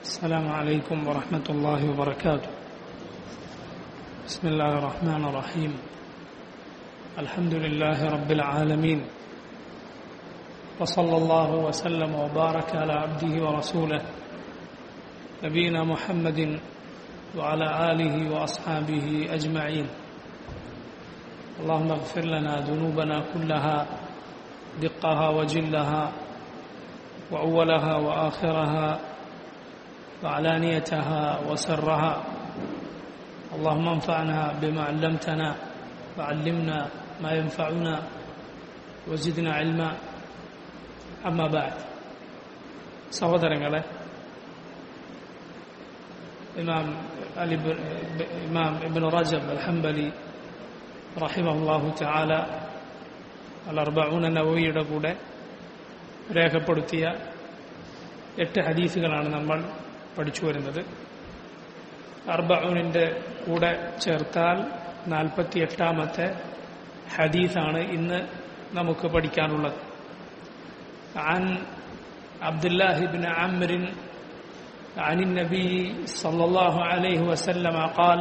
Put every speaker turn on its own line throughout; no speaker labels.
السلام عليكم ورحمة الله وبركاته بسم الله الرحمن الرحيم الحمد لله رب العالمين وصلى الله وسلم وبارك على عبده ورسوله نبينا محمد وعلى آله وأصحابه أجمعين اللهم اغفر لنا ذنوبنا كلها دقها وجلها وأولها وآخرها وعلانيتها وسرها اللهم انفعنا بما علمتنا وعلمنا ما ينفعنا وزدنا علما أما بعد സഹോദരങ്ങളെ ഇമാം അലി ഇമാം ഇബ്നു റജബ് അൽ ഹംബലി റഹിമഹുല്ലാഹു ചാല അൽ അർബഊന നവവിയുടെ കൂടെ രേഖപ്പെടുത്തിയ എട്ട് ഹദീസുകളാണ് നമ്മൾ പഠിച്ചു വരുന്നത് അർബഊനിന്റെ കൂടെ ചേർത്താൽ നാൽപ്പത്തി എട്ടാമത്തെ ഹദീസാണ് ഇന്ന് നമുക്ക് പഠിക്കാനുള്ളത് عن عبد الله بن عمرو عن النبي صلى الله عليه وسلم قال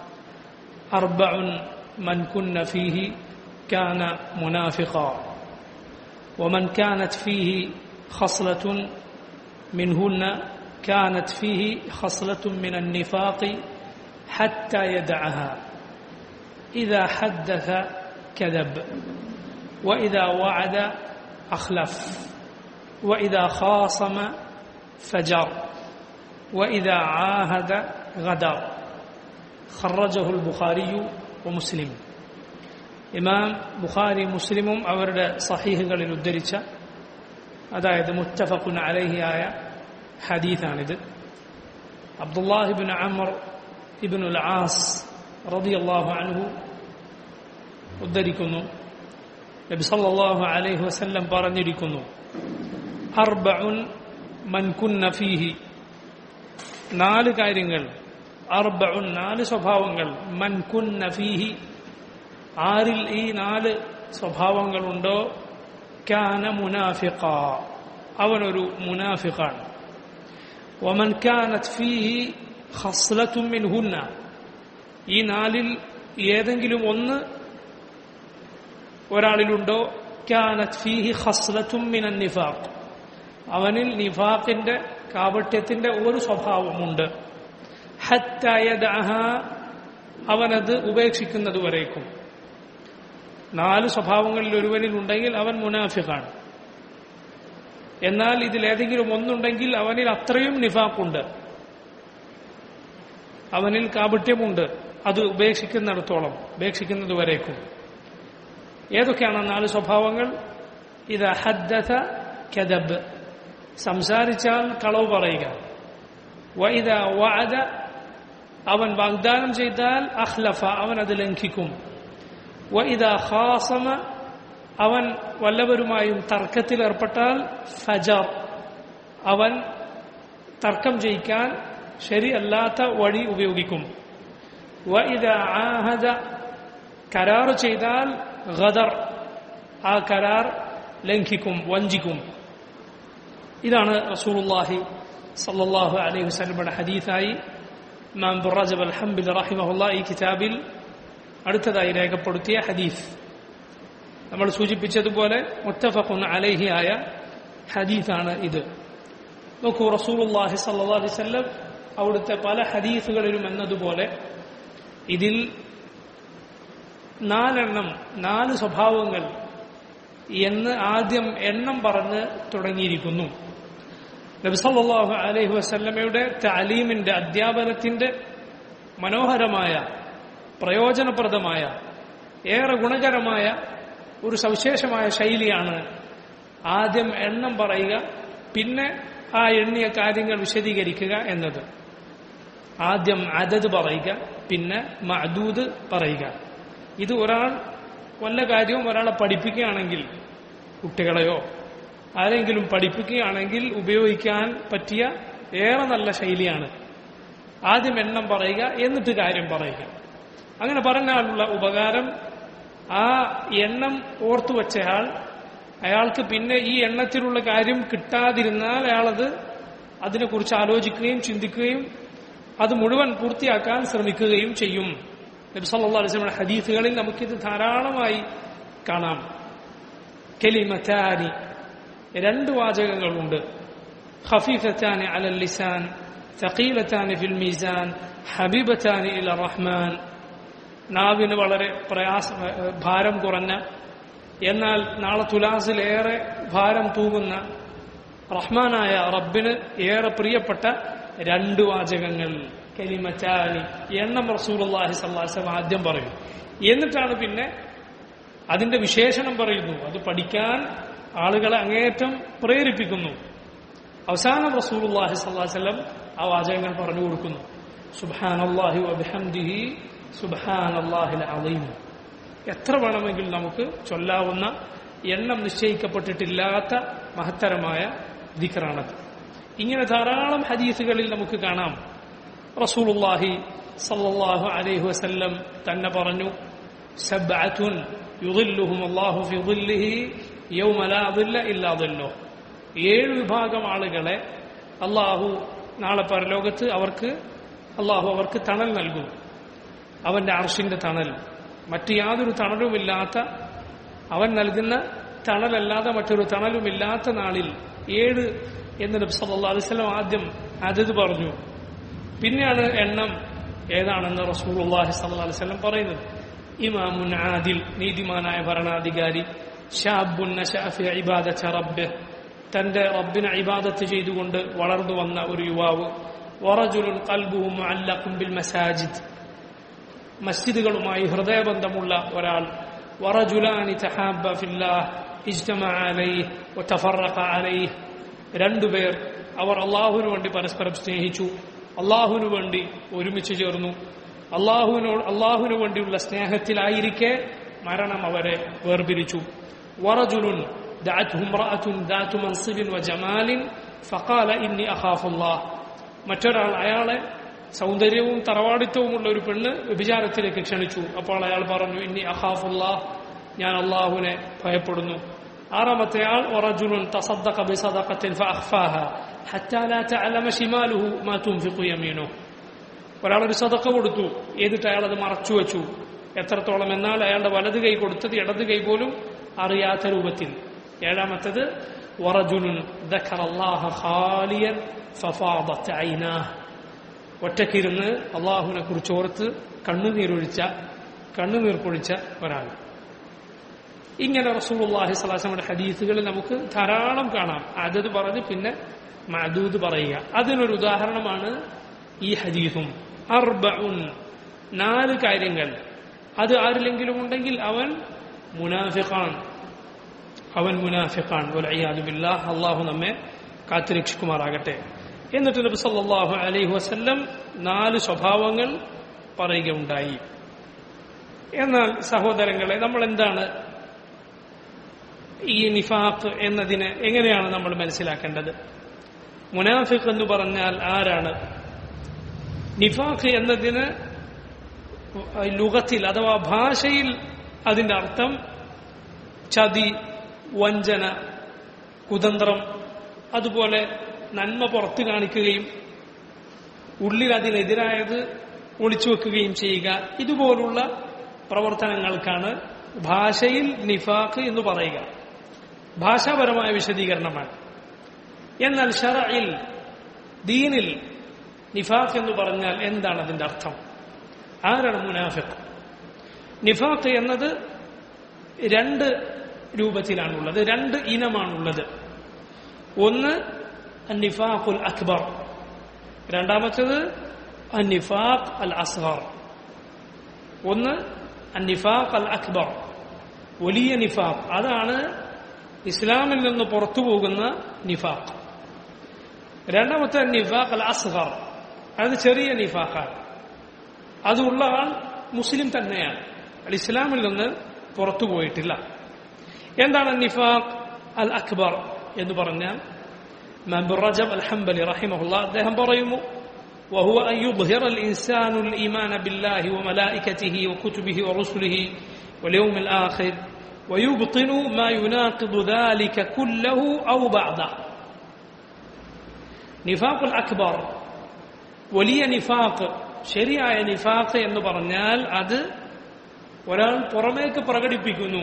أربع من كن فيه كان منافقا ومن كانت فيه خصلة منهن كانت فيه خصلة من النفاق حتى يدعها إذا حدث كذب وإذا وعد أخلف وإذا خاصم فجر وإذا عاهد غدر خرجه البخاري ومسلم ഇമാം ബുഖാരി മുസ്ലിമും അവരുടെ സഹീഹുകളിൽ ഉദ്ധരിച്ച അതായത് മുത്തഫഖുൻ അലഹിയായ ഹദീഥാണിത് അബ്ദുല്ലാഹിബിൻ അമർ ഇബിനുൽ ആസ് റളിയല്ലാഹു അൻഹു ഉദ്ധരിക്കുന്നു നബി സല്ലല്ലാഹു അലൈഹി വസല്ലം പറഞ്ഞിരിക്കുന്നു അർബഉൻ മൻ കുന്ന ഫീഹി നാല് കാര്യങ്ങൾ അർബഉൻ നാല് സ്വഭാവങ്ങൾ മൻ കുന്ന ഫീഹി ആരിൽ ഈ നാല് സ്വഭാവങ്ങളുണ്ടോ കാന മുനാഫിഖ അവനൊരു മുനാഫിഖാണ് വമൻ കാനത് ഫീഹി ഖസ്ലത്തും മിൻഹുന്ന ഈ നാലിൽ ഏതെങ്കിലും ഒന്ന് ഒരാളിലുണ്ടോ കാനത് ഫീഹി ഖസ്ലത്തും മിനൻ നിഫാഖ് അവനിൽ നിഫാഖിന്റെ കാപട്യത്തിന്റെ ഒരു സ്വഭാവമുണ്ട് ഹത്തയദഅഹ അവനത് ഉപേക്ഷിക്കുന്നത് വരേക്കും നാല് സ്വഭാവങ്ങളിൽ ഒരുവനിൽ ഉണ്ടെങ്കിൽ അവൻ മുനാഫിഖാണ് എന്നാൽ ഇതിലേതെങ്കിലും ഒന്നുണ്ടെങ്കിൽ അവനിൽ അത്രയും നിഫാഖുണ്ട് അവനിൽ കാപട്യമുണ്ട് അത് ഉപേക്ഷിക്കുന്നിടത്തോളം ഉപേക്ഷിക്കുന്നത് വരേക്കും ഏതൊക്കെയാണ് നാല് സ്വഭാവങ്ങൾ ഇത് ഹദ്ദഥ കദബ് സംസാരിച്ചാൽ കളവ് പറയുക വൈദ വഅദ അവൻ വാഗ്ദാനം ചെയ്താൽ അഹ്ലഫ അവൻ അത് ലംഘിക്കും വഇദ ഖാസമ അവൻ വല്ലവരുമായും തർക്കത്തിലേർപ്പെട്ടാൽ ഫജർ അവൻ തർക്കം ജയിക്കാൻ ശരിയല്ലാത്ത വഴി ഉപയോഗിക്കും വഇദ ആഹദ കരാർ ചെയ്താൽ ഗദർ ആ കരാർ ലംഘിക്കും വഞ്ചിക്കും ഇതാണ് റസൂലുള്ളാഹി സല്ലല്ലാഹു അലൈഹി വസല്ലമയുടെ ഹദീസായി ഇമാം ബുറജബ് അൽ ഹംബിൽ റഹിമഹുല്ല ഈ കിതാബിൽ അടുത്തതായി രേഖപ്പെടുത്തിയ ഹദീസ് നമ്മൾ സൂചിപ്പിച്ചതുപോലെ മുത്തഫഖുൻ അലൈഹി ആയ ഹദീസാണ് ഇത് നോക്കൂ റസൂലുള്ളാഹി സല്ലല്ലാഹു അലൈഹി വസല്ലം അവിടുത്തെ പല ഹദീസുകളിലും എന്നതുപോലെ ഇതിൽ നാലെണ്ണം നാല് സ്വഭാവങ്ങൾ എന്ന് ആദ്യം എണ്ണം പറഞ്ഞ് തുടങ്ങിയിരിക്കുന്നു നബിസല്ലാഹു അലൈഹി വസല്ലമയുടെ താലീമിന്റെ അധ്യാപനത്തിന്റെ മനോഹരമായ പ്രയോജനപ്രദമായ ഏറെ ഗുണകരമായ ഒരു സവിശേഷമായ ശൈലിയാണ് ആദ്യം എണ്ണം പറയുക പിന്നെ ആ എണ്ണിയ കാര്യങ്ങൾ വിശദീകരിക്കുക എന്നത് ആദ്യം അതത് പറയുക പിന്നെ മഅദൂദ് പറയുക ഇത് ഒരാൾ വല്ല കാര്യവും ഒരാളെ പഠിപ്പിക്കുകയാണെങ്കിൽ കുട്ടികളെയോ ആരെങ്കിലും പഠിപ്പിക്കുകയാണെങ്കിൽ ഉപയോഗിക്കാൻ പറ്റിയ ഏറെ നല്ല ശൈലിയാണ് ആദ്യം എണ്ണം പറയുക എന്നിട്ട് കാര്യം പറയുക അങ്ങനെ പറഞ്ഞാലുള്ള ഉപകാരം ആ എണ്ണം ഓർത്തു വച്ചയാൾ അയാൾക്ക് പിന്നെ ഈ എണ്ണത്തിലുള്ള കാര്യം കിട്ടാതിരുന്നാൽ അയാളത് അതിനെക്കുറിച്ച് ആലോചിക്കുകയും ചിന്തിക്കുകയും അത് മുഴുവൻ പൂർത്തിയാക്കാൻ ശ്രമിക്കുകയും ചെയ്യും നബി സല്ലല്ലാഹു അലൈഹി വസല്ലമയുടെ ഹദീസുകളിൽ നമുക്കിത് ധാരാളമായി കാണാം കലിമത്താനി രണ്ട് വാചകങ്ങളുണ്ട് ഖഫീഫത്താനി അലൽ ലിസാൻ ثقيلتان في الميزان حبيبتان إلى الرحمن നാവിന് വളരെ പ്രയാസ ഭാരം കുറഞ്ഞ എന്നാൽ നാളെ തുലാസിലേറെ ഭാരം തൂകുന്ന റഹ്മാനായ റബ്ബിന് ഏറെ പ്രിയപ്പെട്ട രണ്ട് വാചകങ്ങൾ കലിമറ്റാനി എണ്ണം റസൂലുള്ളാഹി സ്വല്ലല്ലാഹു അലൈഹി വസല്ലം ആദ്യം പറയും എന്നിട്ടാണ് പിന്നെ അതിന്റെ വിശേഷണം പറയുന്നു അത് പഠിക്കാൻ ആളുകളെ അങ്ങേയറ്റം പ്രേരിപ്പിക്കുന്നു അവസാനം റസൂലുള്ളാഹി സ്വല്ലല്ലാഹു അലൈഹി വസല്ലം ആ വാചകങ്ങൾ പറഞ്ഞു കൊടുക്കുന്നു സുബ്ഹാനല്ലാഹി വബിഹംദിഹി സുബ്ഹാനല്ലാഹിൽ അലീം എത്ര വേണമെങ്കിൽ നമുക്ക് ചൊല്ലാവുന്ന എണ്ണം നിശ്ചയിക്കപ്പെട്ടിട്ടില്ലാത്ത മഹത്തരമായ ദിക്റാണത് ഇങ്ങനെ ധാരാളം ഹദീസുകളിൽ നമുക്ക് കാണാം റസൂലുള്ളാഹി സല്ലല്ലാഹു അലൈഹി വസല്ലം തന്നെ പറഞ്ഞു സബ്അത്തുൻ യുദില്ലുഹും അല്ലാഹു ഫി ദില്ലിഹി യൗമ ലാ ദില്ല ഇല്ലാ ദില്ലു ഏഴ് വിഭാഗം ആളുകളെ അള്ളാഹു നാളെ പരലോകത്ത് അവർക്ക് അള്ളാഹു അവർക്ക് തണൽ നൽകും അവന്റെ അർഷിന്റെ തണൽ മറ്റു യാതൊരു തണലുമില്ലാത്ത അവൻ നൽകുന്ന തണലല്ലാതെ മറ്റൊരു തണലുമില്ലാത്ത നാളിൽ ഏഴ് എന്ന് നബി സല്ലല്ലാഹു അലൈഹി വസല്ലം ആദ്യം അതത് പറഞ്ഞു പിന്നെയാണ് എണ്ണം ഏതാണെന്ന് റസൂലുള്ളാഹി സ്വല്ലല്ലാഹു അലൈഹി വസല്ലം പറയുന്നത് ഇമാമുൻ ആദിൽ നീതിമാനായ ഭരണാധികാരി ഷാബുൻ നശഅ ഫി ഇബാദത്തി റബ്ബിഹ് തന്റെ റബ്ബിനെ ഇബാദത്ത് ചെയ്തുകൊണ്ട് വളർന്നു വന്ന ഒരു യുവാവ് വറജുലുൻ ഖൽബുഹു മുഅല്ലഖുൻ ബിൽ മസാജിദ് മസ്ജിദുകളുമായി ഹൃദയബന്ധമുള്ള ഒരാൾ വറജുലാനി തഹാബ ഫില്ലാഹ് ഇജ്തമഅ അലൈഹി വതഫറഖ അലൈഹി രണ്ടുപേർ അവർ അള്ളാഹുവിനു വേണ്ടി പരസ്പരം സ്നേഹിച്ചു അള്ളാഹുവിനു വേണ്ടി ഒരുമിച്ച് ചേർന്നു അള്ളാഹുവിനോട് അള്ളാഹുവിനു വേണ്ടിയുള്ള സ്നേഹത്തിലായിരിക്കെ മരണം അവരെ വേർപിരിച്ചു വറജുലുൻ دعته امرأة ذات منصب وجمال فقال إني أخاف الله മറ്റൊരാൾ അയാളെ സൗന്ദര്യവും തറവാടിത്തവുമുള്ള ഒരു പെണ്ണ് വ്യഭിചാരത്തിലേക്ക് ക്ഷണിച്ചു അപ്പോൾ അയാൾ പറഞ്ഞു ഇനി അഖാഫുല്ലാഹ് ഞാൻ അള്ളാഹുവിനെ ഭയപ്പെടുന്നു ആറാമത്തെ ആൾ ഒറജുലുൻ തസദ്ദഖ ബിസദഖത്തിൻ ഫഅഖ്ഫാഹ ഹത്താ ലാ തഅലമ ശിമാലുഹു മാ തുൻഫിഖു യമീനുഹു ഒരാൾ ഒരു സദഖ കൊടുത്തു എന്നിട്ട് അയാൾ അത് മറച്ചു വെച്ചു എത്രത്തോളം എന്നാൽ അയാളുടെ വലത് കൈ കൊടുത്തത് ഇടത് കൈ പോലും അറിയാത്ത രൂപത്തിൽ ഏഴാമത്തത് വറജുലുൻ ദഖറല്ലാഹ ഖാലിയൻ ഫഫാദത്ത് ഐനാഹ് ഒറ്റക്കിരുന്ന് അള്ളാഹുവിനെ കുറിച്ച് ഓർത്ത് കണ്ണുനീരൊഴിച്ച കണ്ണുനീർ പൊഴിച്ച ഒരാൾ ഇങ്ങനെ റസൂലുള്ളാഹി സ്വലാസമയുടെ ഹദീസുകളിൽ നമുക്ക് ധാരാളം കാണാം അതത് പറഞ്ഞ് പിന്നെ മഅദൂദ് പറയുക അതിനൊരു ഉദാഹരണമാണ് ഈ ഹദീസും അർബഉൻ നാല് കാര്യങ്ങൾ അത് ആരിലെങ്കിലും ഉണ്ടെങ്കിൽ അവൻ മുനാഫിഖാണ് അവൻ മുനാഫിഖാൻ വലയ്യാദു ബില്ലാഹ് അള്ളാഹു നമ്മെ കാത്തുരക്ഷിക്കുമാറാകട്ടെ എന്നിട്ട് നബി സല്ലല്ലാഹു അലൈഹി വസല്ലം നാല് സ്വഭാവങ്ങൾ പറയുകയുണ്ടായി എന്നാൽ സഹോദരങ്ങളെ നമ്മൾ എന്താണ് ഈ നിഫാഖ് എന്നതിനെ എങ്ങനെയാണ് നമ്മൾ മനസ്സിലാക്കേണ്ടത് മുനാഫിഖ് എന്ന് പറഞ്ഞാൽ ആരാണ് നിഫാഖ് എന്നതിന് ലുഗത്തിൽ അഥവാ ഭാഷയിൽ അതിന്റെ അർത്ഥം ചതി വഞ്ചന കുതന്ത്രം അതുപോലെ നന്മ പുറത്തു കാണിക്കുകയും ഉള്ളിൽ അതിനെതിരായത് ഒളിച്ചു വെക്കുകയും ചെയ്യുക ഇതുപോലുള്ള പ്രവർത്തനങ്ങൾക്കാണ് ഭാഷയിൽ നിഫാഖ് എന്ന് പറയുക ഭാഷാപരമായ വിശദീകരണമാണ് എന്നാൽ ഷറയിൽ ദീനിൽ നിഫാഖ് എന്ന് പറഞ്ഞാൽ എന്താണ് അതിന്റെ അർത്ഥം ആരാണ് മുനാഫിഖ് നിഫാഖ് എന്നത് രണ്ട് രൂപത്തിലാണുള്ളത് രണ്ട് ഇനമാണുള്ളത് ഒന്ന് നിഫാഖുൽ അക്ബർ രണ്ടാമത്തേത് നിഫാഖ് അൽ അസ്ഹർ ഒന്ന് നിഫാഖ് അൽ അക്ബർ വലിയ നിഫാഖ് അതാണ് ഇസ്ലാമിൽ നിന്ന് പുറത്തു പോകുന്ന നിഫാഖ് രണ്ടാമത്തെ നിഫാഖ് അൽ അസ്ഹർ അത് ചെറിയ നിഫാഖാണ് അതുള്ള ആൾ മുസ്ലിം തന്നെയാണ് അയാൾ ഇസ്ലാമിൽ നിന്ന് പുറത്തു പോയിട്ടില്ല എന്താണ് നിഫാഖ് അൽ അക്ബർ എന്ന് പറഞ്ഞാൽ മബുർ റജബ് അൽ ഹംബലി റഹിമഹുല്ല അദ്ദേഹം പറയുന്നു وهو أن يظهر الإنسان الإيمان بالله وملائكته وكتبه ورسله واليوم الآخر ويبطن ما يناقض ذلك كله أو بعضه നിഫാഖുൽ അക്ബർ വലിയ നിഫാഖ് ശരിയായ നിഫാഖ് എന്ന് പറഞ്ഞാൽ അത് ഒരാൾ പുറമേക്ക് പ്രകടിപ്പിക്കുന്നു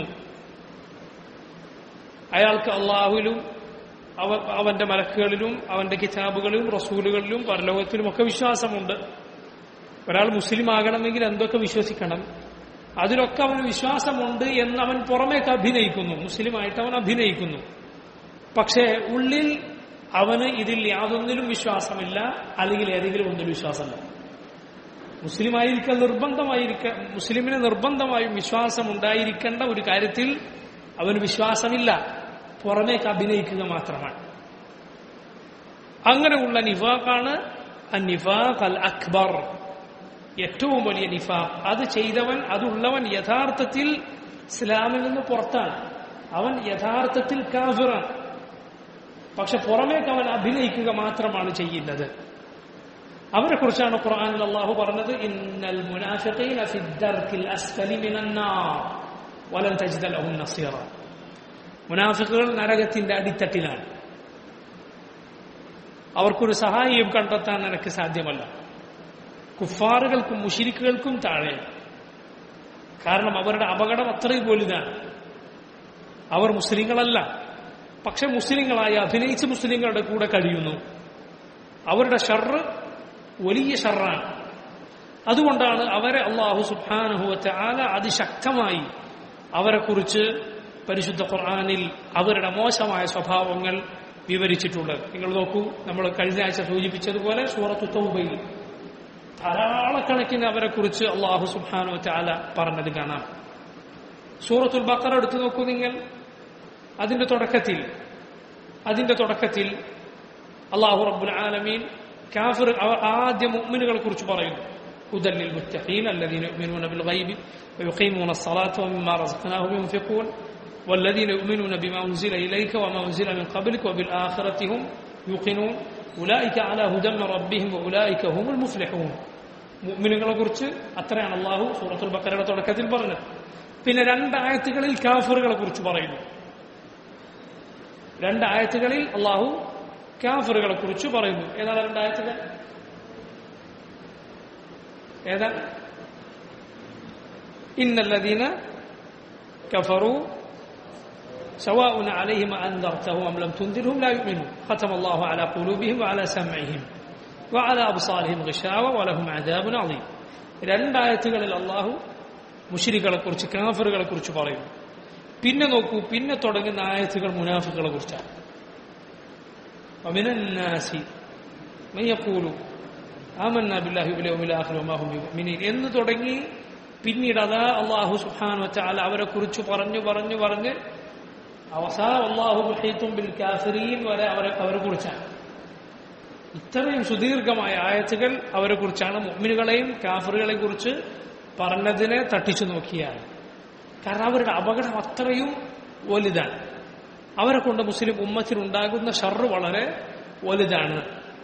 അയാൾക്ക് അള്ളാഹുവിലും അവ അവന്റെ മലക്കുകളിലും അവന്റെ കിതാബുകളിലും റസൂലുകളിലും പരലോകത്തിലും ഒക്കെ വിശ്വാസമുണ്ട് ഒരാൾ മുസ്ലിം ആകണമെങ്കിൽ എന്തൊക്കെ വിശ്വസിക്കണം അതിലൊക്കെ അവന് വിശ്വാസമുണ്ട് എന്ന് അവൻ പുറമേക്ക് അഭിനയിക്കുന്നു മുസ്ലിമായിട്ട് അവൻ അഭിനയിക്കുന്നു പക്ഷേ ഉള്ളിൽ അവന് ഇതിൽ യാതൊന്നിലും വിശ്വാസമില്ല അല്ലെങ്കിൽ ഏതെങ്കിലും ഒന്നിലും വിശ്വാസമില്ല മുസ്ലിമായിരിക്കാൻ നിർബന്ധമായിരിക്ക മുസ്ലിമിന് നിർബന്ധമായും വിശ്വാസം ഉണ്ടായിരിക്കേണ്ട ഒരു കാര്യത്തിൽ അവന് വിശ്വാസമില്ല പുറമേക്ക് അഭിനയിക്കുക മാത്രമാണ് അങ്ങനെയുള്ള നിഫാഖാണ് നിഫാഖ് അൽ അക്ബർ ഏറ്റവും വലിയ നിഫാഖ് അത് ചെയ്തവൻ അതുള്ളവൻ യഥാർത്ഥത്തിൽ ഇസ്ലാമിൽ നിന്ന് പുറത്താണ് അവൻ യഥാർത്ഥത്തിൽ കാഫിറാണ് പക്ഷെ പുറമേക്ക് അവൻ അഭിനയിക്കുക മാത്രമാണ് ചെയ്യുന്നത് അവരെ കുറിച്ചാണ് ഖുർആനിൽ അള്ളാഹു പറഞ്ഞത് ഇന്നൽ മുനാഫിഖീന ഫി ദർക്കിൽ അസ്ഫലി മിനൻ നാർ വലൻ തജിദ ലഹും നസീറ മുനാഫിക്കുകൾ നരകത്തിന്റെ അടിത്തട്ടിലാണ് അവർക്കൊരു സഹായിയും കണ്ടെത്താൻ നിനക്ക് സാധ്യമല്ല കുഫാറുകൾക്കും മുഷിരിക്കുകൾക്കും താഴെ കാരണം അവരുടെ അപകടം അത്രയും വലുതാണ് അവർ മുസ്ലിങ്ങളല്ല പക്ഷെ മുസ്ലിങ്ങളായി അഭിനയിച്ച് മുസ്ലിങ്ങളുടെ കൂടെ കഴിയുന്നു അവരുടെ ഷർറ് വലിയ ഷർറാണ് അതുകൊണ്ടാണ് അവരെ അള്ളാഹു സുബാനുഹുവറ്റ ആല അതിശക്തമായി അവരെക്കുറിച്ച് പരിശുദ്ധ ഖുർആാനിൽ അവരുടെ മോശമായ സ്വഭാവങ്ങൾ വിവരിച്ചിട്ടുള്ളത് നിങ്ങൾ നോക്കൂ നമ്മൾ കഴിഞ്ഞ ആഴ്ച സൂചിപ്പിച്ചതുപോലെ സൂറത്തു തൗബയിൽ ധാരാളക്കണക്കിന് അവരെക്കുറിച്ച് അള്ളാഹു സുബാനു ചാല പറഞ്ഞത് കാണാം സൂറത്തുൽ ബക്കർ എടുത്തു നോക്കൂ നിങ്ങൾ അതിന്റെ തുടക്കത്തിൽ അതിന്റെ തുടക്കത്തിൽ അള്ളാഹു റബ്ബുൽ ആലമീൻ കാഫിർ അവർ ആദ്യ മുഅ്മിനുകളെ കുറിച്ച് പറയുന്നു هدى للمتقين الذين يؤمنون بالغيب ويقيمون الصلاة ومما رزقناهم ينفقون والذين يؤمنون بما أنزل إليك وما أنزل من قبلك وبالآخرة هم يوقنون أولئك على هدى من ربهم وأولئك هم المفلحون മുഅ്മിനുകളെ കുറിച്ച് അത്രയാണ് അള്ളാഹു സൂറത്തുൽ ബക്കറയുടെ തുടക്കത്തിൽ പറഞ്ഞത് പിന്നെ രണ്ടായത്തുകളിൽ കാഫറുകളെ കുറിച്ച് പറയുന്നു രണ്ടായത്തുകളിൽ അള്ളാഹു കാഫറുകളെ കുറിച്ച് പറയുന്നു ഏതാണ് രണ്ടായത്തുകൾ ഏതാ ഇന്നല്ലദീന കഫറു سواء عليهم أنذرتهم أم لم تنذرهم لا يؤمنون ختم الله على قلوبهم وعلى سمعهم وعلى أبصارهم غشاوة ولهم عذاب عظيم രണ്ടായത്തുകളിൽ അള്ളാഹു മുഷിരികളെ കുറിച്ച് കാഫറുകളെ കുറിച്ച് പറയുന്നു പിന്നെ നോക്കൂ പിന്നെ തുടങ്ങുന്ന ആയത്തുകൾ മുനാഫികളെ കുറിച്ചാണ് ومن الناس من يقول آمنا بالله واليوم الآخر وما هم بمؤمنين എന്ന് തുടങ്ങി പിന്നീട് അതാ അള്ളാഹു സുഹാൻ വച്ചാൽ അവരെ കുറിച്ച് പറഞ്ഞു പറഞ്ഞു പറഞ്ഞ് അവസാനം അള്ളാഹു മുഹീത്തും ബിൽ കാഫിരീൻ വരെ അവരെ അവരെ കുറിച്ചാണ് ഇത്രയും സുദീർഘമായ ആയത്തുകൾ അവരെ കുറിച്ചാണ് മുഅ്മിനുകളെയും കാഫറുകളെയും കുറിച്ച് പറഞ്ഞതിനെ തട്ടിച്ചു നോക്കിയാൽ കാരണം അവരുടെ അപകടം അത്രയും വലുതാണ് അവരെ കൊണ്ട് മുസ്ലിം ഉമ്മത്തിനുണ്ടാകുന്ന ഷർറ് വളരെ വലുതാണ്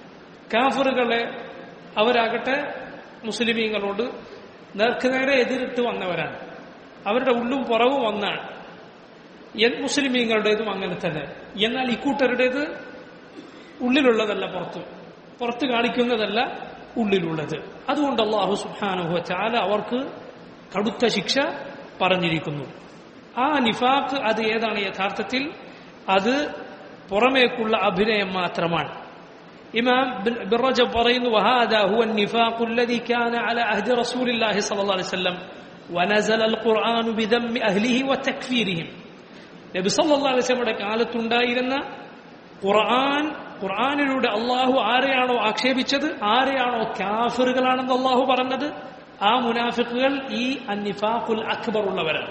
കാഫറുകളെ അവരാകട്ടെ മുസ്ലിമീങ്ങളോട് നേർക്കുനേരെ എതിരിട്ട് വന്നവരാണ് അവരുടെ ഉള്ളും പുറവും ഒന്നാണ് മുസ്ലിമീങ്ങളുടേതും അങ്ങനെ തന്നെ എന്നാൽ ഇക്കൂട്ടരുടേത് ഉള്ളിലുള്ളതല്ല പുറത്ത് പുറത്ത് കാണിക്കുന്നതല്ല ഉള്ളിലുള്ളത് അതുകൊണ്ട് അള്ളാഹു സുഹാനുഹ ചാല അവർക്ക് കടുത്ത ശിക്ഷ പറഞ്ഞിരിക്കുന്നു ആ നിഫാഖ് അത് ഏതാണ് യഥാർത്ഥത്തിൽ അത് പുറമേക്കുള്ള അഭിനയം മാത്രമാണ് ഇമാം ബിൻ റജബ് പറയുന്നു وهذا هو النفاق الذي كان على عهد رسول الله صلى الله عليه وسلم ونزل القرآن بذم أهله وتكفيرهم നബി സല്ലല്ലാഹു അലൈഹി വസല്ലമയുടെ കാലത്തുണ്ടായിരുന്ന ഖുർആൻ ഖുർആനിലൂടെ അള്ളാഹു ആരെയാണോ ആക്ഷേപിച്ചത് ആരെയാണോ കാഫിറുകളാണെന്ന് അള്ളാഹു പറഞ്ഞത് ആ മുനാഫിക്കുകൾ ഈ അന്നിഫാഖുൽ അക്ബർ ഉള്ളവരാണ്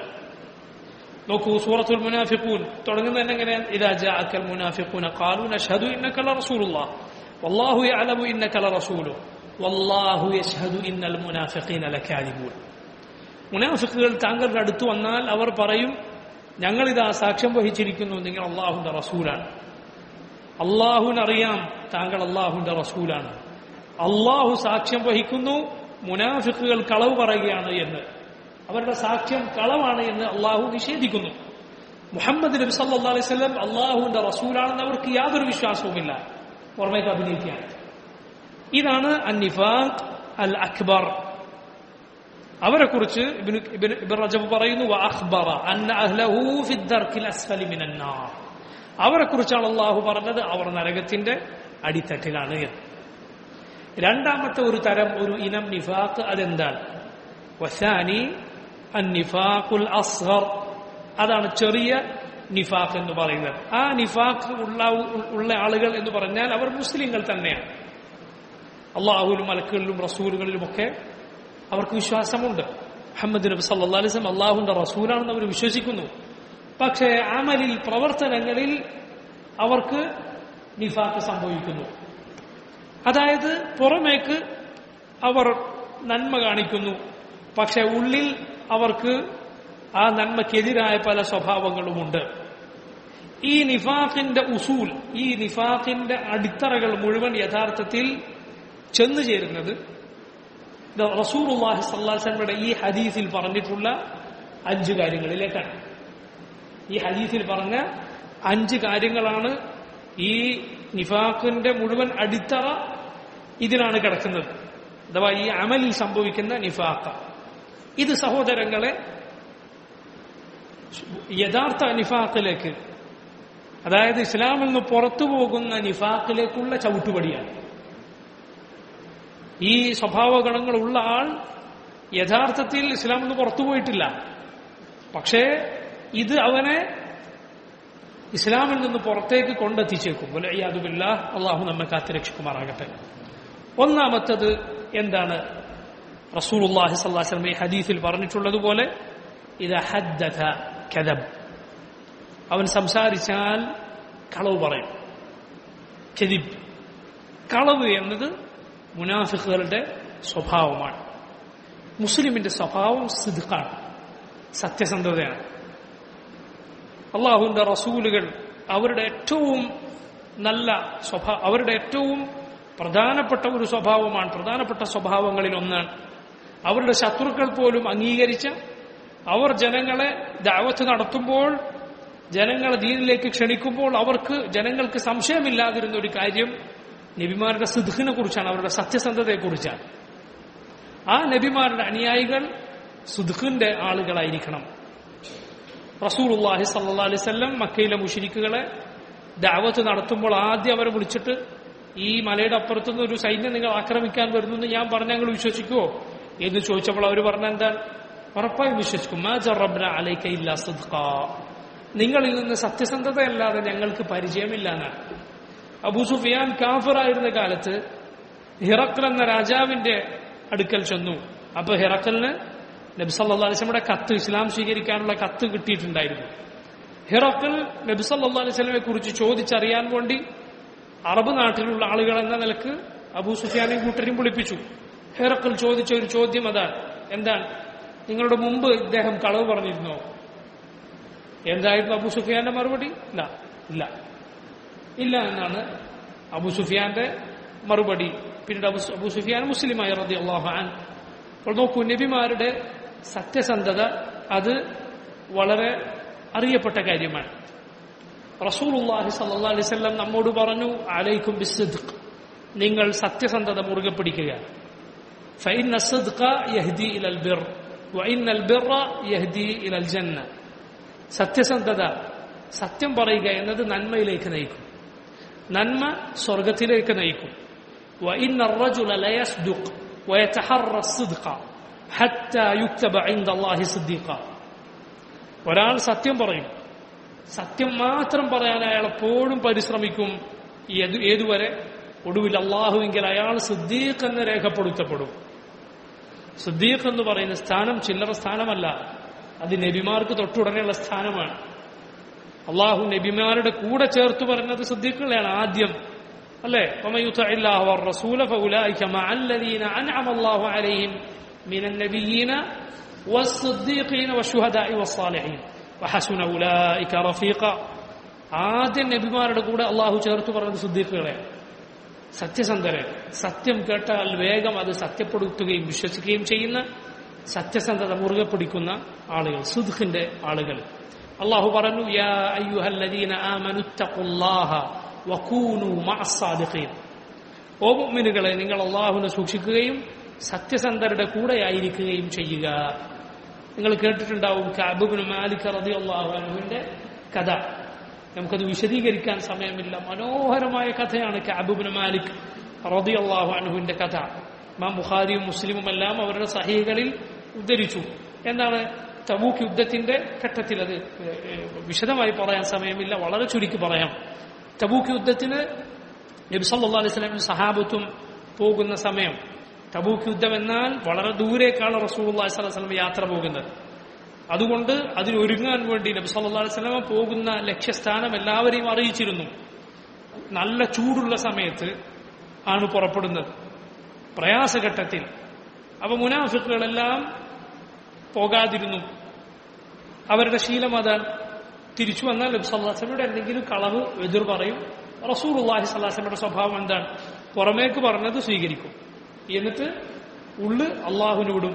നോക്കൂ സൂറത്തുൽ മുനാഫിഖൂൻ തുടങ്ങുന്നത് തന്നെ എങ്ങനെയാണ് ഇദാ ജാഅക്കൽ മുനാഫിഖൂന ഖാലൂ നഷ്ഹദു ഇന്നക ലറസൂലുള്ളാഹ് വല്ലാഹു യഅലമു ഇന്നക ലറസൂലു വല്ലാഹു യശ്ഹദു ഇന്നൽ മുനാഫിഖീന ലകാദിബൂൻ മുനാഫിക്കുകൾ താങ്കളുടെ അടുത്ത് വന്നാൽ അവർ പറയും ഞങ്ങളിതാ സാക്ഷ്യം വഹിച്ചിരിക്കുന്നു നിങ്ങൾ അള്ളാഹുന്റെ റസൂലാണ് അള്ളാഹുവിനറിയാം താങ്കൾ അള്ളാഹുവിന്റെ റസൂലാണ് അള്ളാഹു സാക്ഷ്യം വഹിക്കുന്നു മുനാഫിക്കുകൾ കളവ് പറയുകയാണ് എന്ന് അവരുടെ സാക്ഷ്യം കളവാണ് എന്ന് അള്ളാഹു നിഷേധിക്കുന്നു മുഹമ്മദ് നബി സല്ലാ അലൈഹി സ്വലം അള്ളാഹുവിന്റെ റസൂലാണെന്ന് അവർക്ക് യാതൊരു വിശ്വാസവുമില്ല പുറമേക്ക് അഭിനയിക്കുകയാണ് ഇതാണ് അന്നിഫാഖ് അൽ അക്ബർ അവരെ കുറിച്ച് ഇബിൻ റജബ് പറയുന്നു വഅഖ്ബറ അന്ന അഹ്ലഹു ഫി ദർക്കിൽ അസ്ഫലി മിനൻ നാർ അവരെ കുറിച്ചാണ് അള്ളാഹു പറഞ്ഞത് അവർ നരകത്തിന്റെ അടിത്തട്ടിലാണ് എന്ന് രണ്ടാമത്തെ ഒരു തരം ഒരു ഇനം നിഫാഖ് അതെന്താണ് വസാനി അന്നിഫാഖുൽ അസ്ഹർ അതാണ് ചെറിയ നിഫാഖ് എന്ന് പറയുന്നത് ആ നിഫാഖ് ഉള്ള ഉള്ള ആളുകൾ എന്ന് പറഞ്ഞാൽ അവർ മുസ്ലിങ്ങൾ തന്നെയാണ് അള്ളാഹുലും മലക്കുകളിലും റസൂലുകളിലുമൊക്കെ അവർക്ക് വിശ്വാസമുണ്ട് മുഹമ്മദ് നബി സല്ലാ അലിസ്ലം അള്ളാഹുന്റെ റസൂലാണെന്ന് അവർ വിശ്വസിക്കുന്നു പക്ഷേ അമലിൽ പ്രവർത്തനങ്ങളിൽ അവർക്ക് നിഫാക്ക് സംഭവിക്കുന്നു അതായത് പുറമേക്ക് അവർ നന്മ കാണിക്കുന്നു പക്ഷെ ഉള്ളിൽ അവർക്ക് ആ നന്മയ്ക്കെതിരായ പല സ്വഭാവങ്ങളുമുണ്ട് ഈ നിഫാഖിന്റെ ഉസൂൽ ഈ നിഫാഖിന്റെ അടിത്തറകൾ മുഴുവൻ യഥാർത്ഥത്തിൽ ചെന്നു ചേരുന്നത് റസൂർഹി സല്ലാസ്ലമയുടെ ഈ ഹദീസിൽ പറഞ്ഞിട്ടുള്ള അഞ്ച് കാര്യങ്ങളിലേക്കാണ് ഈ ഹദീസിൽ പറഞ്ഞ അഞ്ച് കാര്യങ്ങളാണ് ഈ നിഫാഖിന്റെ മുഴുവൻ അടിത്തറ ഇതിലാണ് കിടക്കുന്നത് അഥവാ ഈ അമലിൽ സംഭവിക്കുന്ന നിഫാഖ് ഇത് സഹോദരങ്ങളെ യഥാർത്ഥ നിഫാഖിലേക്ക് അതായത് ഇസ്ലാമിൽ നിന്ന് പുറത്തു പോകുന്ന നിഫാഖിലേക്കുള്ള ചവിട്ടുപടിയാണ് ഈ സ്വഭാവ ഗുണങ്ങളുള്ള ആൾ യഥാർത്ഥത്തിൽ ഇസ്ലാമിൽ നിന്ന് പുറത്തു പോയിട്ടില്ല പക്ഷേ ഇത് അവനെ ഇസ്ലാമിൽ നിന്ന് പുറത്തേക്ക് കൊണ്ടെത്തിച്ചേക്കും അതുമില്ല അള്ളാഹു നമ്മെ കാത്തുരക്ഷിക്കുമാറാകട്ടെ ഒന്നാമത്തത് എന്താണ് റസൂലുള്ളാഹി സ്വല്ലല്ലാഹു അലൈഹി വസല്ലം ഈ ഹദീസിൽ പറഞ്ഞിട്ടുള്ളതുപോലെ ഇത് ഹദ്ദഥ കദബ് അവൻ സംസാരിച്ചാൽ കളവ് പറയും കെദിബ് കളവ് എന്നത് മുനാഫിഖുകളുടെ സ്വഭാവമാണ് മുസ്ലിമിന്റെ സ്വഭാവം സിദ്ഖാണ് സത്യസന്ധതയാണ് അള്ളാഹുവിന്റെ റസൂലുകൾ അവരുടെ ഏറ്റവും നല്ല സ്വഭാവ അവരുടെ ഏറ്റവും പ്രധാനപ്പെട്ട ഒരു സ്വഭാവമാണ് പ്രധാനപ്പെട്ട സ്വഭാവങ്ങളിൽ ഒന്നാണ് അവരുടെ ശത്രുക്കൾ പോലും അംഗീകരിച്ച അവർ ജനങ്ങളെ ദാവത്ത് നടത്തുമ്പോൾ ജനങ്ങളെ ദീനിലേക്ക് ക്ഷണിക്കുമ്പോൾ അവർക്ക് ജനങ്ങൾക്ക് സംശയമില്ലാതിരുന്ന ഒരു കാര്യം നബിമാരുടെ സിദ്ഖിനെ കുറിച്ചാണ് അവരുടെ സത്യസന്ധതയെക്കുറിച്ചാണ് ആ നബിമാരുടെ അനുയായികൾ സുദ്ഖിന്റെ ആളുകളായിരിക്കണം റസൂലുള്ളാഹി സല്ലാ അലൈവല്ലം മക്കയിലെ മുഷിരിക്കുകളെ ദാവത്ത് നടത്തുമ്പോൾ ആദ്യം അവരെ വിളിച്ചിട്ട് ഈ മലയുടെ അപ്പുറത്തുനിന്ന് ഒരു സൈന്യം നിങ്ങൾ ആക്രമിക്കാൻ വരുന്നു ഞാൻ പറഞ്ഞ ഞങ്ങൾ വിശ്വസിക്കുമോ എന്ന് ചോദിച്ചപ്പോൾ അവർ പറഞ്ഞ എന്താണ് ഉറപ്പായും വിശ്വസിക്കും മാ ജറബ്ന അലൈക ഇല്ല സിദ്ഖ നിങ്ങളിൽ നിന്ന് സത്യസന്ധതയല്ലാതെ ഞങ്ങൾക്ക് പരിചയമില്ല എന്നാണ് അബൂ സുഫിയാൻ കാഫറായിരുന്ന കാലത്ത് ഹിറക്കൽ എന്ന രാജാവിന്റെ അടുക്കൽ ചെന്നു അപ്പൊ ഹിറക്കലിന് നബി സല്ലാ അലിസ്ലമിയുടെ കത്ത് ഇസ്ലാം സ്വീകരിക്കാനുള്ള കത്ത് കിട്ടിയിട്ടുണ്ടായിരുന്നു ഹിറക്കൽ നബി സല്ലാ അലിസ്ലമെ കുറിച്ച് ചോദിച്ചറിയാൻ വേണ്ടി അറബ് നാട്ടിലുള്ള ആളുകൾ എന്ന നിലക്ക് അബൂ സുഫിയാനെയും കൂട്ടരെയും വിളിപ്പിച്ചു ഹിറക്കൽ ചോദിച്ച ഒരു ചോദ്യം അതാണ് എന്താണ് നിങ്ങളുടെ മുമ്പ് ഇദ്ദേഹം കളവ് പറഞ്ഞിരുന്നോ എന്തായിരുന്നു അബൂ സുഫിയാന്റെ മറുപടി ഇല്ല ഇല്ല ഇല്ല എന്നാണ് അബൂ സുഫിയാന്റെ മറുപടി പിന്നീട് അബു അബൂ സുഫിയാൻ മുസ്ലിമായി റതി അള്ളാഹാൻ അപ്പോൾ നോക്കൂ നബിമാരുടെ സത്യസന്ധത അത് വളരെ അറിയപ്പെട്ട കാര്യമാണ് റസൂലുള്ളാഹി സല്ലല്ലാഹു അലൈഹി വസല്ലം നമ്മോട് പറഞ്ഞു അലൈക്കും ബിസ്ദിഖ് നിങ്ങൾ സത്യസന്ധത മുറുകെ പിടിക്കുക فإن الصدق يهدي إلى البر وإن البر يهدي إلى الجنة സത്യസന്ധത സത്യം പറയുക എന്നത് നന്മയിലേക്ക് നയിക്കും നന്മ സ്വർഗത്തിലേക്ക് നയിക്കും وإن الرجل ليصدق ويتحرى الصدق حتى يكتب عند الله صديقا ഒരാൾ സത്യം പറയും സത്യം മാത്രം പറയാൻ അയാൾ എപ്പോഴും പരിശ്രമിക്കും ഏതു ഏതുവരെ ഒടുവിൽ അള്ളാഹുവെങ്കിൽ അയാൾ സിദ്ദീഖ് എന്ന് രേഖപ്പെടുത്തപ്പെടും സിദ്ദീഖ് എന്ന് പറയുന്ന സ്ഥാനം ചില്ലറ സ്ഥാനമല്ല അത് നബിമാർക്ക് തൊട്ടുടനെയുള്ള സ്ഥാനമാണ് അള്ളാഹു നബിമാരുടെ കൂടെ ചേർത്ത് പറഞ്ഞത് സിദ്ദീഖുകളെയാണ് ആദ്യം അല്ലേ റസൂല أنعم الله عليهم من النبيين والصديقين والشهداء والصالحين وحسن أولئك رفيقا ആദ്യം നബിമാരുടെ കൂടെ അള്ളാഹു ചേർത്ത് പറഞ്ഞത് സിദ്ദീഖുകളെ സത്യസന്ധരെ സത്യം കേട്ടാൽ വേഗം അത് സത്യപ്പെടുത്തുകയും വിശ്വസിക്കുകയും ചെയ്യുന്ന സത്യസന്ധത മുറുകെ പിടിക്കുന്ന ആളുകൾ സുദ്ഖിന്റെ ആളുകൾ അള്ളാഹു പറഞ്ഞു യാ അയ്യുഹല്ലദീന ആമനു തഖുല്ലാഹ വക്കൂനു മഅസ്സാദിഖീൻ ഓ മുഅ്മിനുകളെ നിങ്ങൾ അള്ളാഹുവിനെ സൂക്ഷിക്കുകയും സത്യസന്ധരുടെ കൂടെയായിരിക്കുകയും ചെയ്യുക നിങ്ങൾ കേട്ടിട്ടുണ്ടാവും കാബുബിന് മാലിക് റളിയല്ലാഹു അൻഹുവിന്റെ കഥ നമുക്കത് വിശദീകരിക്കാൻ സമയമില്ല മനോഹരമായ കഥയാണ് കാബുബിന് മാലിക് റളിയല്ലാഹു അൻഹുവിന്റെ കഥ ഇമാം ബുഖാരിയും മുസ്ലിമും എല്ലാം അവരുടെ സഹികളിൽ ഉദ്ധരിച്ചു എന്താണ് തബൂക്ക് യുദ്ധത്തിന്റെ ഘട്ടത്തിൽ അത് ഏഹ്, വിശദമായി പറയാൻ സമയമില്ല വളരെ ചുരുക്കി പറയാം തബൂക്ക് യുദ്ധത്തിന് നബി സല്ലല്ലാഹു അലൈഹി വസല്ലം സഹാബത്തും പോകുന്ന സമയം തബൂക്ക് യുദ്ധം എന്നാൽ വളരെ ദൂരേക്കാണ് റസൂലുള്ളാഹി സ്വല്ലല്ലാഹു അലൈഹി വസല്ലം യാത്ര പോകുന്നത് അതുകൊണ്ട് അതിനൊരുങ്ങാൻ വേണ്ടി നബി സല്ലല്ലാഹു അലൈഹി വസല്ലം പോകുന്ന ലക്ഷ്യസ്ഥാനം എല്ലാവരെയും അറിയിച്ചിരുന്നു നല്ല ചൂടുള്ള സമയത്ത് ആണ് പുറപ്പെടുന്നത് പ്രയാസഘട്ടത്തിൽ അപ്പൊ മുനാഫിക്കുകളെല്ലാം പോകാതിരുന്നു അവരുടെ ശീലം അതാണ് തിരിച്ചു വന്നാൽ നബി സല്ലല്ലാഹു അലൈഹി വസല്ലമയുടെ എന്തെങ്കിലും കളവ് എതിർ പറയും റസൂലുള്ളാഹി സ്വല്ലല്ലാഹു അലൈഹി വസല്ലമയുടെ സ്വഭാവം എന്താണ് പുറമേക്ക് പറഞ്ഞത് സ്വീകരിക്കും എന്നിട്ട് ഉള്ള് അള്ളാഹുവിന് വിടും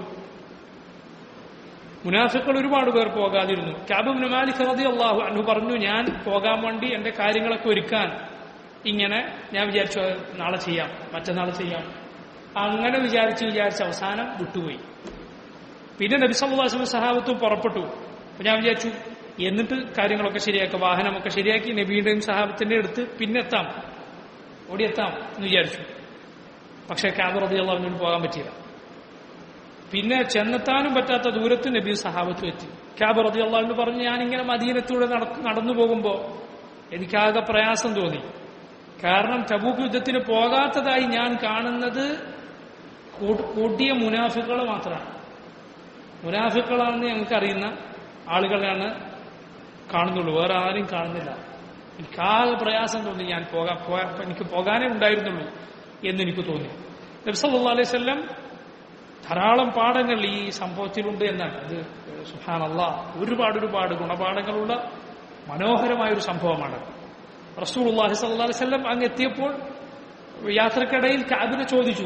മുനാഫിക്കൾ ഒരുപാട് പേർ പോകാതിരുന്നു കാബുബിന് മാലിക് റതി അള്ളാഹു അന്നു പറഞ്ഞു ഞാൻ പോകാൻ വേണ്ടി എന്റെ കാര്യങ്ങളൊക്കെ ഒരുക്കാൻ ഇങ്ങനെ ഞാൻ വിചാരിച്ചു "അത് നാളെ ചെയ്യാം മറ്റന്നാൾ ചെയ്യാം അങ്ങനെ വിചാരിച്ച് വിചാരിച്ച് അവസാനം വിട്ടുപോയി പിന്നെ നബി സല്ലാസ്ലം സഹാബത്തും പുറപ്പെട്ടു അപ്പൊ ഞാൻ വിചാരിച്ചു എന്നിട്ട് കാര്യങ്ങളൊക്കെ ശരിയാക്കുക വാഹനമൊക്കെ ശരിയാക്കി നബിയുടെയും സഹാബത്തിന്റെ അടുത്ത് പിന്നെ എത്താം ഓടിയെത്താം എന്ന് വിചാരിച്ചു പക്ഷെ കാബ് റബി അള്ളാഹുവിന് പോകാൻ പറ്റിയില്ല പിന്നെ ചെന്നെത്താനും പറ്റാത്ത ദൂരത്ത് നബി സഹാബത്തും എത്തി കാബ് റബി അള്ളാഹുവിന് പറഞ്ഞു ഞാനിങ്ങനെ മദീനത്തൂടെ നട- നടന്നു പോകുമ്പോൾ എനിക്കാകെ പ്രയാസം തോന്നി കാരണം തബൂക്ക് യുദ്ധത്തിന് പോകാത്തതായി ഞാൻ കാണുന്നത് കൂട്ട്- കൂട്ടിയ മുനാഫിക്കുകൾ മാത്രമാണ് മുനാഫിക്കുകളാണെന്ന് ഞങ്ങൾക്ക് അറിയുന്ന ആളുകളാണ് കാണുന്നുള്ളൂ വേറെ ആരും കാണുന്നില്ല എനിക്കാകെ പ്രയാസം തോന്നി ഞാൻ പോകാൻ പോകാൻ എനിക്ക് പോകാനേ ഉണ്ടായിരുന്നുള്ളൂ എന്നെനിക്ക് തോന്നി നബ്സല്ലാ അലൈഹി സ്വല്ലം ധാരാളം പാഠങ്ങൾ ഈ സംഭവത്തിലുണ്ട് എന്നാണ് അത് സുഹാനല്ല ഒരുപാട് ഒരുപാട് ഗുണപാഠങ്ങളുള്ള മനോഹരമായൊരു സംഭവമാണ് റസൂൽ അള്ളാഹി സല്ലാ അലൈഹി സ്വല്ലം അങ്ങ് എത്തിയപ്പോൾ യാത്രക്കിടയിൽ കാബിനെ ചോദിച്ചു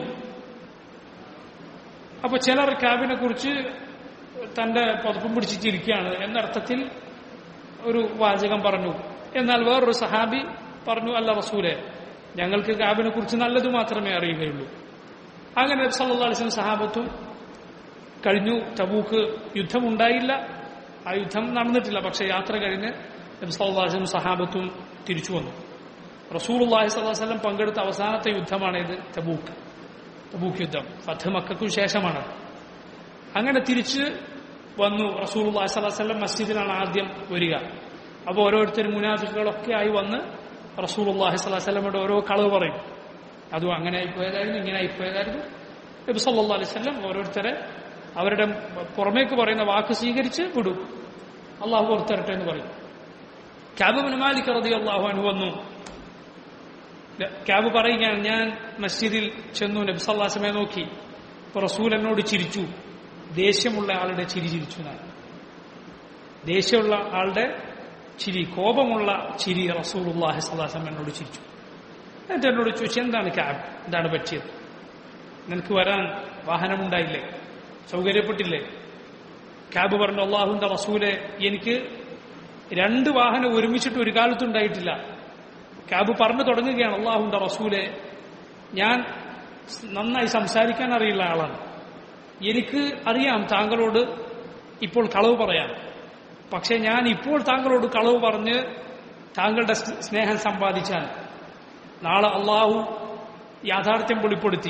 അപ്പൊ ചിലർ കാബിനെ കുറിച്ച് തന്റെ പുതപ്പും പിടിച്ചിരിക്കുകയാണ് എന്നർത്ഥത്തിൽ ഒരു വാചകം പറഞ്ഞു എന്നാൽ വേറൊരു സഹാബി പറഞ്ഞു അല്ല റസൂലെ ഞങ്ങൾക്ക് കാബിനെ കുറിച്ച് നല്ലത് മാത്രമേ അറിയുകയുള്ളൂ അങ്ങനെ സല്ലല്ലാഹു അലൈഹി വസല്ലം സഹാബത്തും കഴിഞ്ഞു തബൂക്ക് യുദ്ധമുണ്ടായില്ല ആ യുദ്ധം നടന്നിട്ടില്ല പക്ഷെ യാത്ര കഴിഞ്ഞ് നബി സല്ലല്ലാഹു അലൈഹി വസല്ലം സഹാബത്തും തിരിച്ചു വന്നു റസൂലുള്ളാഹി സ്വല്ലല്ലാഹു അലൈഹി വസല്ലം പങ്കെടുത്ത അവസാനത്തെ യുദ്ധമാണ് ഇത് തബൂക്ക് തബൂക്ക് യുദ്ധം ഫത്ത് മക്കൾക്കും ശേഷമാണ് അങ്ങനെ തിരിച്ച് വന്നു റസൂലുള്ളാഹി സ്വല്ലല്ലാഹു അലൈഹി വസല്ലം മസ്ജിദിലാണ് ആദ്യം വരിക അപ്പോൾ ഓരോരുത്തരും മുനാഫിക്കുകളൊക്കെ ആയി വന്ന് റസൂലുള്ളാഹി സ്വല്ലല്ലാഹു അലൈഹി വസല്ലമയുടെ ഓരോ കളവ് പറയും അതും അങ്ങനെ ആയിപ്പോയതായിരുന്നു ഇങ്ങനെ ആയിപ്പോയതായിരുന്നു നബി സല്ലല്ലാഹു അലൈഹി വസല്ലം ഓരോരുത്തരെ അവരുടെ പുറമേക്ക് പറയുന്ന വാക്ക് സ്വീകരിച്ച് വിടും അള്ളാഹു പുറത്തരട്ടെ എന്ന് പറയും ക്യാബ് മാലിക് റതി അള്ളാഹു അനു വന്നു ക്യാബ് പറയുകയാണ് ഞാൻ മസ്ജിദിൽ ചെന്നു നബി സല്ലാസമയെ നോക്കി ഇപ്പൊ റസൂൽ എന്നോട് ചിരിച്ചു ദേഷ്യമുള്ള ആളുടെ ചിരി ചിരിച്ചു ഞാൻ ദേഷ്യമുള്ള ആളുടെ ചിരി കോപമുള്ള ചിരി റസൂലുള്ളാഹി സ്വലാസം എന്നോട് ചിരിച്ചു എന്നിട്ട് എന്നോട് ചോദിച്ചു എന്താണ് ക്യാബ് എന്താണ് പറ്റിയത് നിനക്ക് വരാൻ വാഹനമുണ്ടായില്ലേ സൗകര്യപ്പെട്ടില്ലേ ക്യാബ് പറഞ്ഞു അള്ളാഹുന്റെ റസൂലെ എനിക്ക് രണ്ട് വാഹനം ഒരുമിച്ചിട്ട് ഒരു കാലത്തുണ്ടായിട്ടില്ല ക്യാബ് പറഞ്ഞു തുടങ്ങുകയാണ് അള്ളാഹുന്റെ റസൂലെ ഞാൻ നന്നായി സംസാരിക്കാൻ അറിയുള്ള ആളാണ് എനിക്ക് അറിയാം താങ്കളോട് ഇപ്പോൾ കളവ് പറയാം പക്ഷെ ഞാൻ ഇപ്പോൾ താങ്കളോട് കളവ് പറഞ്ഞ് താങ്കളുടെ സ് സ്നേഹം സമ്പാദിച്ചാൽ നാളെ അള്ളാഹു യാഥാർത്ഥ്യം വെളിപ്പെടുത്തി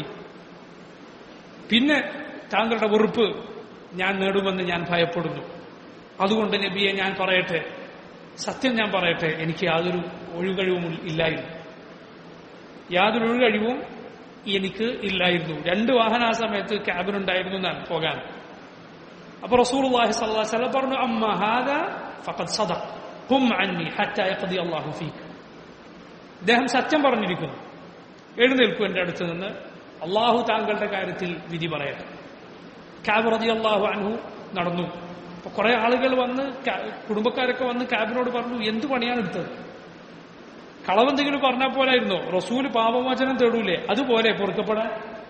പിന്നെ താങ്കളുടെ വെറുപ്പ് ഞാൻ നേടുമെന്ന് ഞാൻ ഭയപ്പെടുന്നു അതുകൊണ്ട് നബിയെ ഞാൻ പറയട്ടെ സത്യം ഞാൻ പറയട്ടെ എനിക്ക് യാതൊരു ഒഴുകഴിവും ഇല്ലായിരുന്നു യാതൊരു ഒഴുകഴിവും എനിക്ക് ഇല്ലായിരുന്നു രണ്ട് വാഹന ആ സമയത്ത് ക്യാബിനുണ്ടായിരുന്നു എന്നാണ് പോകാൻ അപ്പൊ റസൂലുള്ളാഹി സ്വല്ലല്ലാഹു അലൈഹി വസല്ലം പറഞ്ഞു അമ്മ ഹാദ ഫഖദ് സദഖ ഖും അന്നി ഹത്താ യഖ്ദി അല്ലാഹു ഫീക അദ്ദേഹം സത്യം പറഞ്ഞിരിക്കുന്നു എഴുന്നേൽക്കൂ എന്റെ അടുത്ത് നിന്ന് അള്ളാഹു താങ്കളുടെ കാര്യത്തിൽ വിധി പറയട്ടെ ക്യാബ് റതി അള്ളാഹു അൻഹു നടന്നു അപ്പൊ കുറെ ആളുകൾ വന്ന് ക്യാ- കുടുംബക്കാരൊക്കെ വന്ന് ക്യാബിനോട് പറഞ്ഞു എന്ത് പണിയാണ് എടുത്തത് കളവെന്തെങ്കിലും പറഞ്ഞാൽ പോലായിരുന്നോ റസൂല് പാപമോചനം തേടൂലേ അതുപോലെ പൊറുക്കപ്പെടാൻ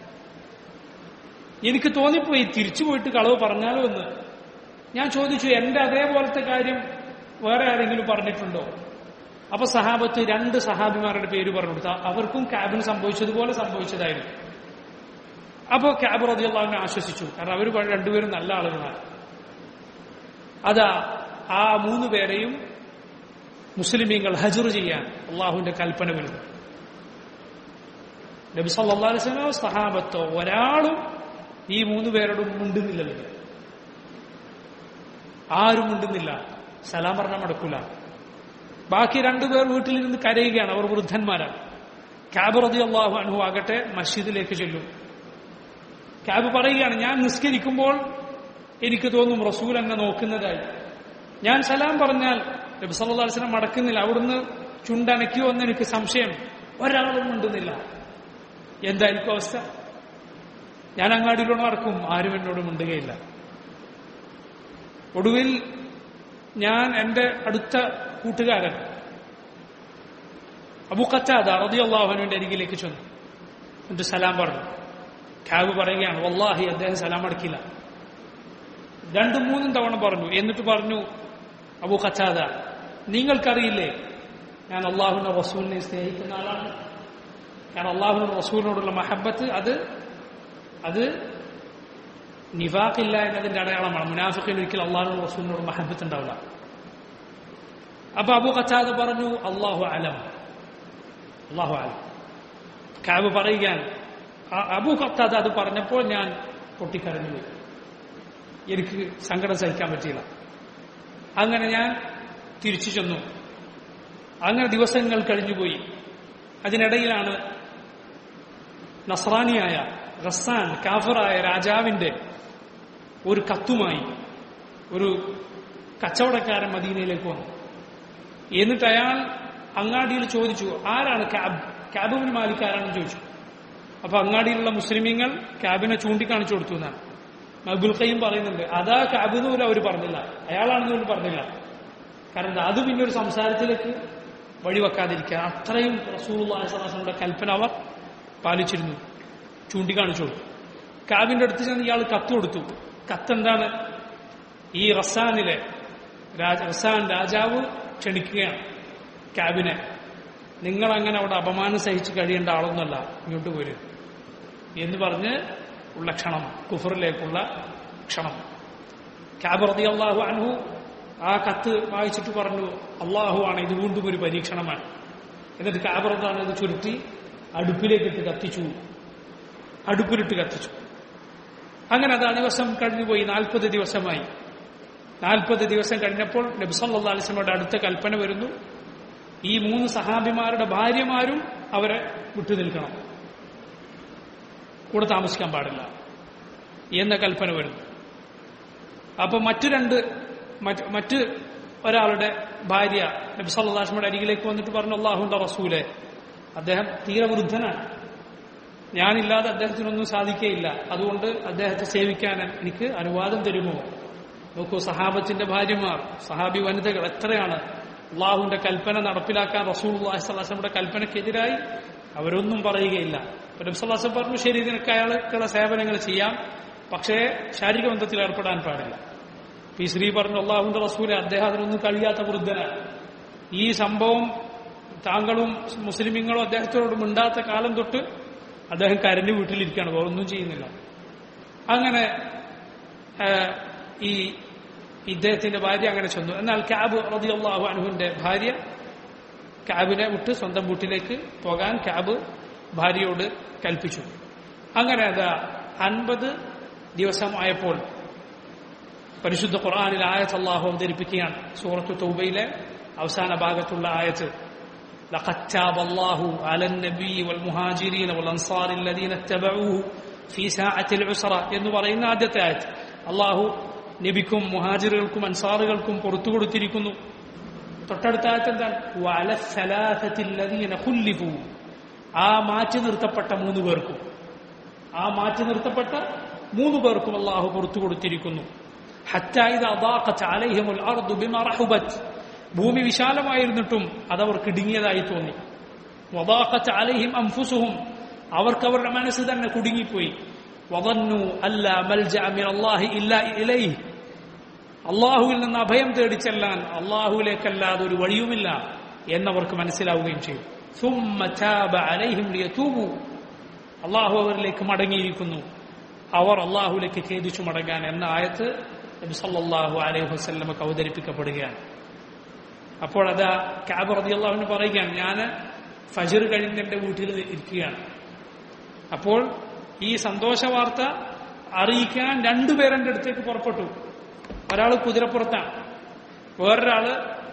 എനിക്ക് തോന്നിപ്പോയി തിരിച്ചു പോയിട്ട് കളവ് പറഞ്ഞാലോ എന്ന് ഞാൻ ചോദിച്ചു എന്റെ അതേപോലത്തെ കാര്യം വേറെ ആരെങ്കിലും പറഞ്ഞിട്ടുണ്ടോ അപ്പൊ സഹാബത്ത് രണ്ട് സഹാബിമാരുടെ പേര് പറഞ്ഞു കൊടുത്തു അവർക്കും ക്യാബിന് സംഭവിച്ചതുപോലെ സംഭവിച്ചതായിരുന്നു അപ്പോ ക്യാബ് റതിയുള്ളവനെ ആശ്വസിച്ചു കാരണം അവർ രണ്ടുപേരും നല്ല ആളുകളാണ് അതാ ആ മൂന്ന് പേരെയും മുസ്ലിമീങ്ങൾ ഹജർ ചെയ്യാൻ അള്ളാഹുവിന്റെ കൽപ്പന വരുന്നു നബി സല്ലല്ലാഹു അലൈഹി വസല്ലമോ സഹാബത്തോ ഒരാളും ഈ മൂന്ന് പേരോടും മുണ്ടുന്നില്ലല്ലോ ആരും മുണ്ടുന്നില്ല സലാം പറഞ്ഞാൽ മടക്കൂല ബാക്കി രണ്ടുപേർ വീട്ടിലിരുന്ന് കരയുകയാണ് അവർ വൃദ്ധന്മാരാണ് ക്യാബ് റതി അള്ളാഹു അനുഭവ ആകട്ടെ മസ്ജിദിലേക്ക് ചെല്ലും ക്യാബ് പറയുകയാണ് ഞാൻ നിസ്കരിക്കുമ്പോൾ എനിക്ക് തോന്നും റസൂൽ എന്നെ നോക്കുന്നതായി ഞാൻ സലാം പറഞ്ഞാൽ നബി സല്ലല്ലാഹു അലൈഹി വസല്ലം മടക്കുന്നില്ല അവിടുന്ന് ചുണ്ടനയ്ക്കുമോ എന്ന് എനിക്ക് സംശയം ഒരാളും മുണ്ടുന്നില്ല എന്തായിരിക്കും അവസ്ഥ ഞാൻ അങ്ങാടിയിലൂടെ നടക്കും ആരും എന്നോട് മിണ്ടുകയില്ല ഒടുവിൽ ഞാൻ എന്റെ അടുത്ത കൂട്ടുകാരൻ അബു ഖത്താദ റളിയല്ലാഹുവിന്റെ അരികിലേക്ക് ചെന്നു എന്നിട്ട് സലാം പറഞ്ഞു ഖാബ് പറയുകയാണ് വല്ലാഹി അദ്ദേഹം സലാം അടക്കില്ല രണ്ടും മൂന്നും തവണ പറഞ്ഞു എന്നിട്ട് പറഞ്ഞു അബു ഖത്താദ നിങ്ങൾക്കറിയില്ലേ ഞാൻ അള്ളാഹുവിന്റെ റസൂലിനെ സ്നേഹിക്കുന്ന ആളാണ് കാരണം അള്ളാഹുവിന്റെ റസൂലിനോടുള്ള മഹബത്ത് അത് അത് നിഫാഖില്ല എന്നതിന്റെ അടയാളമാണ് മുനാഫിഖിന് ഒരിക്കലും അള്ളാഹു റസൂലിനോട് മഹബത്ത് ഉണ്ടാവില്ല അപ്പൊ അബു ഖച്ചാദ് പറഞ്ഞു അള്ളാഹു അലം അള്ളാഹു അലം കാബ് പറയുകയാണ് ആ- അബു ഖത്താദ് അത് പറഞ്ഞപ്പോൾ ഞാൻ പൊട്ടിക്കരഞ്ഞു പോയി എനിക്ക് സങ്കടം സഹിക്കാൻ പറ്റിയില്ല അങ്ങനെ ഞാൻ തിരിച്ചു ചെന്നു അങ്ങനെ ദിവസങ്ങൾ കഴിഞ്ഞുപോയി അതിനിടയിലാണ് നസ്രാനിയായ റസാൻ കാഫറായ രാജാവിന്റെ ഒരു കത്തുമായി ഒരു കച്ചവടക്കാരൻ മദീനയിലേക്ക് വന്നു എന്നിട്ട് അയാൾ അങ്ങാടിയിൽ ചോദിച്ചു ആരാണ് ക്യാബ് ക്യാബിന് മാലിക് ആരാണെന്ന് ചോദിച്ചു അപ്പൊ അങ്ങാടിയിലുള്ള മുസ്ലിമീങ്ങൾ ക്യാബിനെ ചൂണ്ടിക്കാണിച്ചു കൊടുത്തു എന്നാണ് മഹബുൽ ഖയ്യും പറയുന്നുണ്ട് അതാ ക്യാബ് എന്ന് പോലും അവർ പറഞ്ഞില്ല അയാളാണെന്ന് പോലും പറഞ്ഞില്ല കാരണം എന്താ? അത് പിന്നെ ഒരു സംസാരത്തിലേക്ക് വഴിവെക്കാതിരിക്കുക അത്രയും റസൂളുടെ കൽപ്പന അവർ പാലിച്ചിരുന്നു ചൂണ്ടിക്കാണിച്ചു കൊടുത്തു കാബിന്റെ അടുത്ത് ചെന്ന് ഇയാൾ കത്ത് കൊടുത്തു കത്തെന്താണ് ഈ റസാനിലെ രാജ റസാൻ രാജാവ് ക്ഷണിക്കുകയാണ് ക്യാബിനെ നിങ്ങൾ അങ്ങനെ അവിടെ അപമാനം സഹിച്ച് കഴിയേണ്ട ആളൊന്നുമല്ല ഇങ്ങോട്ട് പോരും എന്ന് പറഞ്ഞ് ഉള്ള ക്ഷണം കുഫറിലേക്കുള്ള ക്ഷണം ക്യാബ് റതി അള്ളാഹു അൻഹു ആ കത്ത് വായിച്ചിട്ട് പറഞ്ഞു അള്ളാഹു ആണ് ഇത് വീണ്ടും ഒരു പരീക്ഷണമാണ് എന്നിട്ട് ക്യാബ് റദ്ദാണ് ഇത് ചുരുട്ടി അടുപ്പിലേക്കിട്ട് കത്തിച്ചു അടുപ്പിലിട്ട് കത്തിച്ചു അങ്ങനെ അത് ആ ദിവസം കഴിഞ്ഞുപോയി നാൽപ്പത് ദിവസമായി നാൽപ്പത് ദിവസം കഴിഞ്ഞപ്പോൾ നബ്സല്ലാ അലിസ്ലമയുടെ അടുത്ത കൽപ്പന വരുന്നു ഈ മൂന്ന് സഹാബിമാരുടെ ഭാര്യമാരും അവരെ വിട്ടുനിൽക്കണം കൂടെ താമസിക്കാൻ പാടില്ല എന്ന കൽപ്പന വരുന്നു അപ്പൊ മറ്റു രണ്ട് മറ്റ് മറ്റ് ഒരാളുടെ ഭാര്യ നബി സല്ലാസ്മയുടെ അരികിലേക്ക് വന്നിട്ട് പറഞ്ഞു അള്ളാഹുന്റെ റസൂലെ അദ്ദേഹം തീരെ വൃദ്ധനാണ് ഞാനില്ലാതെ അദ്ദേഹത്തിനൊന്നും സാധിക്കുകയില്ല അതുകൊണ്ട് അദ്ദേഹത്തെ സേവിക്കാൻ എനിക്ക് അനുവാദം തരുമോ നോക്കൂ സഹാബത്തിന്റെ ഭാര്യമാർ സഹാബി വനിതകൾ എത്രയാണ് അള്ളാഹുവിന്റെ കൽപ്പന നടപ്പിലാക്കാൻ റസൂൽ അള്ളാഹിസ്ലാസയുടെ കൽപ്പനയ്ക്കെതിരായി അവരൊന്നും പറയുകയില്ല അപ്പൊ നബ്സല്ലാസം പറഞ്ഞു ശരി നിനക്ക് അയാൾക്കുള്ള സേവനങ്ങൾ ചെയ്യാം പക്ഷേ ശാരീരിക ബന്ധത്തിൽ ഏർപ്പെടാൻ പാടില്ല പി ശ്രീ പറഞ്ഞു അള്ളാഹുവിന്റെ റസൂലെ അദ്ദേഹം അതിനൊന്നും കഴിയാത്ത വൃദ്ധനാണ് ഈ സംഭവം താങ്കളും മുസ്ലിമീങ്ങളും അദ്ദേഹത്തോട് മിണ്ടാത്ത കാലം തൊട്ട് അദ്ദേഹം കരഞ്ഞു വീട്ടിലിരിക്കുകയാണ് വേറെ ഒന്നും ചെയ്യുന്നില്ല അങ്ങനെ ആ, ഈ ഇദ്ദേഹത്തിന്റെ ഭാര്യ അങ്ങനെ ചെന്നു എന്നാൽ ക്യാബ് റതിയല്ലാഹു അനുവിന്റെ ഭാര്യ ക്യാബിനെ വിട്ട് സ്വന്തം വീട്ടിലേക്ക് പോകാൻ ക്യാബ് ഭാര്യയോട് കൽപ്പിച്ചു അങ്ങനെ അത് അൻപത് ദിവസം ആയപ്പോൾ പരിശുദ്ധ ഖുർആാനിൽ ആയത്ത് അള്ളാഹു അവതരിപ്പിക്കുകയാണ് സൂറത്തു തൗബയിലെ അവസാന ഭാഗത്തുള്ള ആയത്ത് لقد تاب الله على النبي والمهاجرين والأنصار الذين اتبعوه في ساعة العسرة എന്ന് പറയുന്ന ആദ്യത്തെ ആയത്ത് അള്ളാഹു നബിക്കും മുഹാജിറുകൾക്കും അൻസാറുകൾക്കും പുറത്തു കൊടുത്തിരിക്കുന്നു തൊട്ടടുത്ത ആയത്ത് എന്താണ് വഅല الثلاثة الذين خلفوا ആ മാറ്റി നിർത്തപ്പെട്ട മൂന്ന് പേർക്കും ആ മാറ്റി നിർത്തപ്പെട്ട മൂന്ന് പേർക്കും അള്ളാഹു പുറത്തു കൊടുത്തിരിക്കുന്നു حتى إذا ضاقت عليهم الأرض بما رحبت ഭൂമി വിശാലമായിരുന്നിട്ടും അതവർക്ക് ഇടുങ്ങിയതായി തോന്നി വദാഖത്ത് അലൈഹിം അംഫുസുഹും അവർക്ക് അവരുടെ മനസ്സ് തന്നെ കുടുങ്ങിപ്പോയി വദന്നു അല്ല മൽജ മിൻ അല്ലാഹി ഇല്ലാ ഇലൈഹി അള്ളാഹുവിൽ നിന്ന് അഭയം തേടി ചെല്ലാൻ അള്ളാഹുവിലേക്കല്ലാതെ ഒരു വഴിയുമില്ല എന്നവർക്ക് മനസ്സിലാവുകയും ചെയ്തു ثم تاب عليهم ليتوبوا അള്ളാഹു അവരിലേക്ക് മടങ്ങിയിരിക്കുന്നു അവർ അള്ളാഹുലേക്ക് ഖേദിച്ചു മടങ്ങാൻ എന്ന ആയത്ത് നബി സല്ലല്ലാഹു അലൈഹി വസല്ലമക്ക് അവതരിപ്പിക്കപ്പെടുകയാണ് അപ്പോൾ അതാ കാബ് റളിയല്ലാഹുവിന് പറയുകയാണ് ഞാൻ ഫജർ കഴിഞ്ഞ് എൻ്റെ വീട്ടിൽ ഇരിക്കുകയാണ് അപ്പോൾ ഈ സന്തോഷ വാർത്ത അറിയിക്കാൻ രണ്ടുപേർ എൻ്റെ അടുത്തേക്ക് പുറപ്പെട്ടു ഒരാൾ കുതിരപ്പുറത്താണ് വേറൊരാള്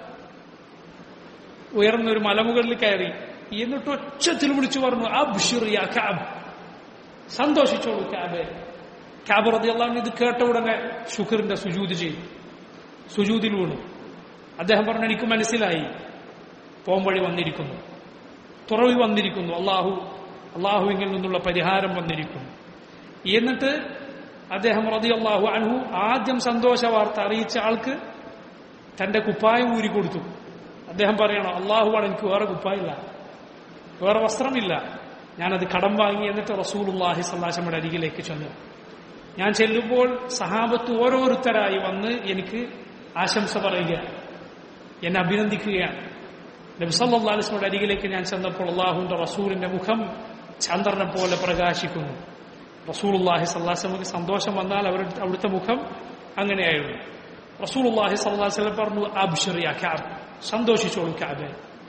ഉയർന്നൊരു മലമുകളിൽ കയറി എന്നിട്ട് ഒച്ചത്തിൽ വിളിച്ചു പറഞ്ഞു അബ്ഷിർ യാ കാബ് സന്തോഷിച്ചോളൂ കാബ് കാബ് റളിയല്ലാഹു ഇത് കേട്ട ഉടനെ ശുക്രിന്റെ സുജൂത് ചെയ്തു സുജൂതിൽ വീണു അദ്ദേഹം പറഞ്ഞു എനിക്ക് മനസ്സിലായി പോംവഴി വന്നിരിക്കുന്നു തുറവി വന്നിരിക്കുന്നു അള്ളാഹു അള്ളാഹുവിൽ നിന്നുള്ള പരിഹാരം വന്നിരിക്കുന്നു എന്നിട്ട് അദ്ദേഹം റതി അള്ളാഹു അൻഹു ആദ്യം സന്തോഷ വാർത്ത അറിയിച്ച ആൾക്ക് തന്റെ കുപ്പായം ഊരി കൊടുത്തു അദ്ദേഹം പറയണം അള്ളാഹുവാണ് എനിക്ക് വേറെ കുപ്പായില്ല വേറെ വസ്ത്രമില്ല ഞാനത് കടം വാങ്ങി എന്നിട്ട് റസൂലുല്ലാഹി സല്ലാശമ്മയുടെ അരികിലേക്ക് ചെന്നു ഞാൻ ചെല്ലുമ്പോൾ സഹാബത്ത് ഓരോരുത്തരായി വന്ന് എനിക്ക് ആശംസ പറയുകയാണ് എന്നെ അഭിനന്ദിക്കുകയാണ് നബ്സല്ലാസ്മയുടെ അരികിലേക്ക് ഞാൻ ചെന്നപ്പോൾ അള്ളാഹുവിന്റെ റസൂലിന്റെ മുഖം ചന്ദ്രനെ പോലെ പ്രകാശിക്കുന്നു റസൂലുല്ലാഹി സല്ലാസ്ലമക്ക് സന്തോഷം വന്നാൽ അവരുടെ അവിടുത്തെ മുഖം അങ്ങനെയായിരുന്നു റസൂലുല്ലാഹി സല്ലാസ്ലം പറഞ്ഞു അബ്ഷറിയ ക്യാബ് സന്തോഷിച്ചോളൂ ക്യാബ്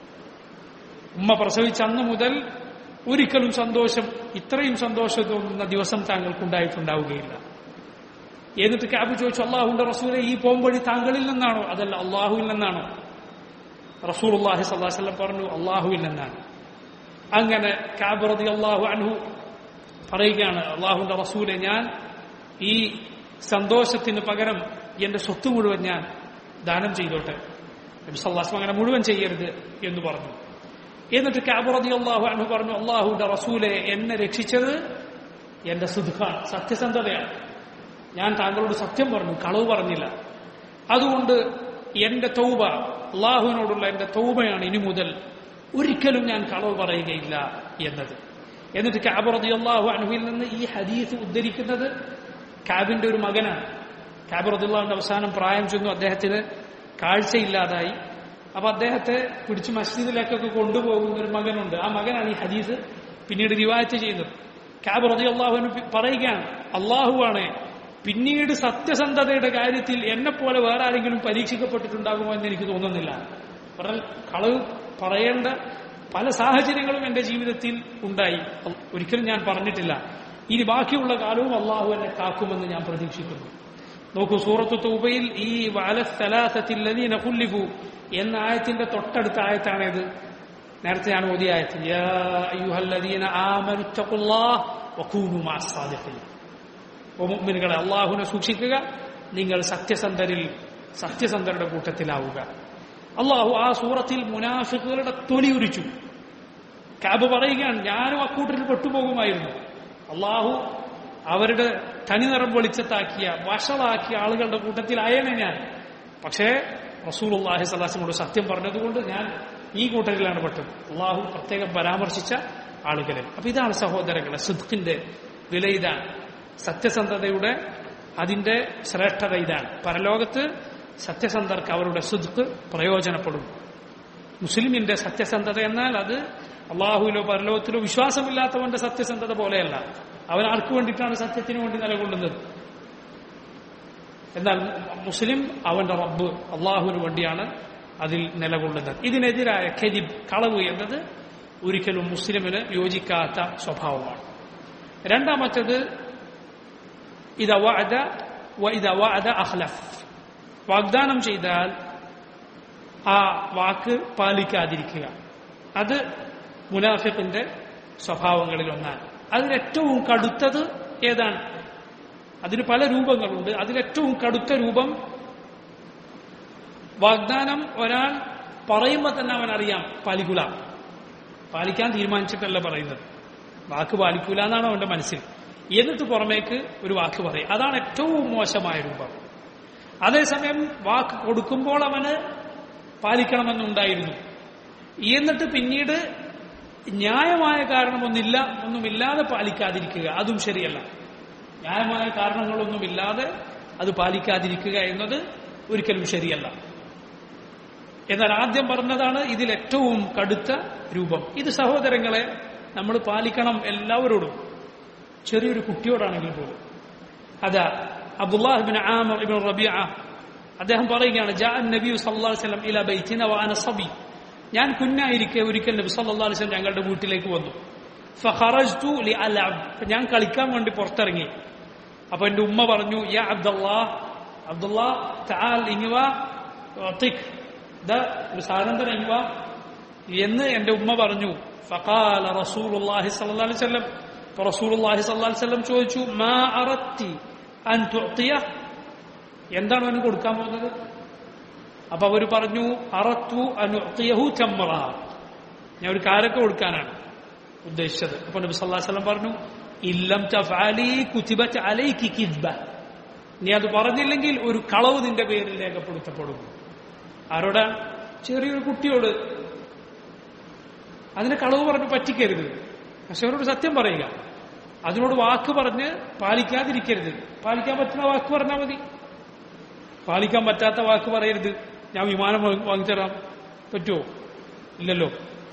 ഉമ്മ പ്രസവിച്ച അന്ന് മുതൽ ഒരിക്കലും സന്തോഷം ഇത്രയും സന്തോഷം തോന്നുന്ന ദിവസം താങ്കൾക്കുണ്ടായിട്ടുണ്ടാവുകയില്ല എന്നിട്ട് ക്യാബ് ചോദിച്ചു അള്ളാഹുന്റെ റസൂലെ ഈ പോംവഴി താങ്കളിൽ നിന്നാണോ അതല്ല അള്ളാഹുവിൽ നിന്നാണോ റസൂൽ അള്ളാഹി സല്ലാസ്ലം പറഞ്ഞു അള്ളാഹുവിൽ നിന്നാണ് അങ്ങനെ ക്യാബ് റതി അള്ളാഹു അൻഹു പറയുകയാണ് അള്ളാഹുന്റെ റസൂലെ ഞാൻ ഈ സന്തോഷത്തിന് പകരം എന്റെ സ്വത്ത് മുഴുവൻ ഞാൻ ദാനം ചെയ്തോട്ടെ നബി സല്ലാസ്ലം അങ്ങനെ മുഴുവൻ ചെയ്യരുത് എന്ന് പറഞ്ഞു എന്നിട്ട് കാബറതി അള്ളാഹു അൻഹു പറഞ്ഞു അള്ളാഹുന്റെ റസൂലെ എന്നെ രക്ഷിച്ചത് എന്റെ സുഖാണ് സത്യസന്ധതയാണ് ഞാൻ താങ്കളോട് സത്യം പറഞ്ഞു കളവ് പറഞ്ഞില്ല അതുകൊണ്ട് എന്റെ തൗബ അള്ളാഹുവിനോടുള്ള എന്റെ തൗബയാണ് ഇനി മുതൽ ഒരിക്കലും ഞാൻ കളവ് പറയുകയില്ല എന്നത് എന്നിട്ട് കാബറതി അള്ളാഹു അൻഹുവിൽ നിന്ന് ഈ ഹദീസ് ഉദ്ധരിക്കുന്നത് കാബിന്റെ ഒരു മകനാണ് കാബറതി അള്ളാഹുവിന്റെ അവസാനം പ്രായം ചെന്നു അദ്ദേഹത്തിന് കാഴ്ചയില്ലാതായി അപ്പൊ അദ്ദേഹത്തെ പിടിച്ച് മസ്ജിദിലേക്കൊക്കെ കൊണ്ടുപോകുന്ന ഒരു മകനുണ്ട് ആ മകനാണ് ഈ ഹദീസ് പിന്നീട് റിവായത്ത് ചെയ്യുന്നത് കാബ് റതി അള്ളാഹുവിന് പറയുകയാണ് അള്ളാഹുവാണ് പിന്നീട് സത്യസന്ധതയുടെ കാര്യത്തിൽ എന്നെ പോലെ വേറെ ആരെങ്കിലും പരീക്ഷിക്കപ്പെട്ടിട്ടുണ്ടാകുമോ എന്ന് എനിക്ക് തോന്നുന്നില്ല പറഞ്ഞാൽ കളവ് പറയേണ്ട പല സാഹചര്യങ്ങളും എന്റെ ജീവിതത്തിൽ ഉണ്ടായി ഒരിക്കലും ഞാൻ പറഞ്ഞിട്ടില്ല ഇനി ബാക്കിയുള്ള കാലവും അള്ളാഹു എന്നെ കാക്കുമെന്ന് ഞാൻ പ്രതീക്ഷിക്കുന്നു നോക്കൂ സൂറത്തു തൗബയിൽ ഈ വാലസ്ഥലാത്തത്തില്ലതീന കുല്ലിഫു എന്ന ആയത്തിന്റെ തൊട്ടടുത്ത ആയത്താണേത് നേരത്തെ ഞാൻ ഓതിയ ആയത്ത് യാ അയ്യുഹല്ലദീന ആമനുത്തഖുല്ലാഹ് വകൂനു മഅസ്സാദിഖീൻ ഓ മുഅ്മിനുകളെ അള്ളാഹുവിനെ സൂക്ഷിക്കുക നിങ്ങൾ സത്യസന്ധരിൽ സത്യസന്ധരുടെ കൂട്ടത്തിലാവുക അള്ളാഹു ആ സൂറത്തിൽ മുനാഫിക്കുകളുടെ തൊലി ഉരിച്ചു കാബ് പറയുകയാണ് ഞാനും അക്കൂട്ടത്തിൽ പെട്ടുപോകുമായിരുന്നു അള്ളാഹു അവരുടെ തനിനിറം വെളിച്ചത്താക്കിയ വഷളാക്കിയ ആളുകളുടെ കൂട്ടത്തിലായേനെ ഞാൻ പക്ഷേ റസൂൽ അള്ളാഹി സല്ലാസിനോട് സത്യം പറഞ്ഞതുകൊണ്ട് ഞാൻ ഈ കൂട്ടരിലാണ് പെട്ടത് അള്ളാഹു പ്രത്യേകം പരാമർശിച്ച ആളുകളെ അപ്പൊ ഇതാണ് സഹോദരങ്ങളെ സിദ്ഖിന്റെ വില ഇതാണ് സത്യസന്ധതയുടെ അതിന്റെ ശ്രേഷ്ഠത ഇതാണ് പരലോകത്ത് സത്യസന്ധർക്ക് അവരുടെ സുദ്ഖ് പ്രയോജനപ്പെടും മുസ്ലിമിന്റെ സത്യസന്ധത എന്നാൽ അത് അള്ളാഹുവിലോ പരലോകത്തിലോ വിശ്വാസമില്ലാത്തവന്റെ സത്യസന്ധത പോലെയല്ല അവൻ ആർക്കു വേണ്ടിയിട്ടാണ് സത്യത്തിന് വേണ്ടി നിലകൊള്ളുന്നത് എന്നാൽ മുസ്ലിം അവന്റെ റബ്ബ് അള്ളാഹുവിന് വേണ്ടിയാണ് അതിൽ നിലകൊള്ളുന്നത് ഇതിനെതിരായ ഖരിബ് കളവ് എന്നത് ഒരിക്കലും മുസ്ലിമിന് യോജിക്കാത്ത സ്വഭാവമാണ് രണ്ടാമത്തേത് ഇത് വഅദ വഇദ വഅദ അഖ്ലഫ് വാഗ്ദാനം ചെയ്താൽ ആ വാക്ക് പാലിക്കാതിരിക്കുക അത് മുനാഫിഖിന്റെ സ്വഭാവങ്ങളിൽ ഒന്നാണ് അതിലേറ്റവും കടുത്തത് ഏതാണ് അതിന് പല രൂപങ്ങളുണ്ട് അതിലേറ്റവും കടുത്ത രൂപം വാഗ്ദാനം ഒരാൾ പറയുമ്പോൾ തന്നെ അവൻ അറിയാം പാലിക്കൂല പാലിക്കാൻ തീരുമാനിച്ചിട്ടല്ല പറയുന്നത് വാക്ക് പാലിക്കൂല എന്നാണ് അവന്റെ മനസ്സിൽ എന്നിട്ട് പുറമേക്ക് ഒരു വാക്ക് പറയും അതാണ് ഏറ്റവും മോശമായ രൂപം അതേസമയം വാക്ക് കൊടുക്കുമ്പോൾ അവന് പാലിക്കണമെന്നുണ്ടായിരുന്നു എന്നിട്ട് പിന്നീട് ന്യായമായ കാരണമൊന്നില്ല ഒന്നുമില്ലാതെ പാലിക്കാതിരിക്കുക അതും ശരിയല്ല ന്യായമായ കാരണങ്ങളൊന്നുമില്ലാതെ അത് പാലിക്കാതിരിക്കുക എന്നത് ഒരിക്കലും ശരിയല്ല എന്നാൽ ആദ്യം പറഞ്ഞതാണ് ഇതിൽ ഏറ്റവും കടുത്ത രൂപം ഇത് സഹോദരങ്ങളെ നമ്മൾ പാലിക്കണം എല്ലാവരോടും ചെറിയൊരു കുട്ടിയോടാണെങ്കിൽ പോലും അതാ അബ്ദുല്ലാഹിബിൻ ആമർ ഇബിൻ റബിയ അദ്ദേഹം പറയുകയാണ് ജാ നബി സല്ലല്ലാഹു അലൈഹി വസല്ലം ഇല ബൈത്തിന വഅന സബി ഞാൻ കുഞ്ഞായിരിക്കെ ഒരിക്കൽ നബി സല്ലല്ലാഹു അലൈഹി വസല്ലം ഞങ്ങളുടെ വീട്ടിലേക്ക് വന്നു ഫഖറജ്തു ലിഅലഅബ് ഞാൻ കളിക്കാൻ വേണ്ടി പുറത്തിറങ്ങി അപ്പൊ എന്റെ ഉമ്മ പറഞ്ഞു യാ അബ്ദുല്ലാ അബ്ദുല്ലാ തആൽ ഇങ്ങുവ ഉഅതിക് ദാ ഒരു സാധനം തരാം ഇങ്ങുവ എന്ന് എന്റെ ഉമ്മ പറഞ്ഞു ഫഖാല റസൂലുള്ളാഹി സ്വല്ലല്ലാഹു അലൈഹി വസല്ലം അപ്പോൾ റസൂലുള്ളാഹി സ്വല്ലല്ലാഹു അലൈഹി വസല്ലം ചോദിച്ചു മാ അറത്തി അൻ തുഅതിയ എന്താണ് അവന് കൊടുക്കാൻ പോകുന്നത് അപ്പൊ അവർ പറഞ്ഞു അറത്തു അനുഹു ചമ്മറ ഞാൻ ഒരു കാരൊക്കെ കൊടുക്കാനാണ് ഉദ്ദേശിച്ചത് അപ്പൊ നബി സല്ലല്ലാഹു അലൈഹി വസല്ലം പറഞ്ഞു ഇല്ലം തഫഅലി കുതിബത് അലൈകി കിദ്ബ നീ അത് പറഞ്ഞില്ലെങ്കിൽ ഒരു കളവ് നിന്റെ പേരിൽ രേഖപ്പെടുത്തപ്പെടും ആരോടാ ചെറിയൊരു കുട്ടിയോട് അതിനെ കളവ് പറഞ്ഞ് പറ്റിക്കരുത് പക്ഷെ അവരോട് സത്യം പറയുക അതിനോട് വാക്ക് പറഞ്ഞ് പാലിക്കാതിരിക്കരുത് പാലിക്കാൻ പറ്റുന്ന വാക്ക് പറഞ്ഞാൽ മതി പാലിക്കാൻ പറ്റാത്ത വാക്ക് പറയരുത് ഞാൻ വിമാനം വാങ്ങി- വാങ്ങിത്തരാം പറ്റുമോ ഇല്ലല്ലോ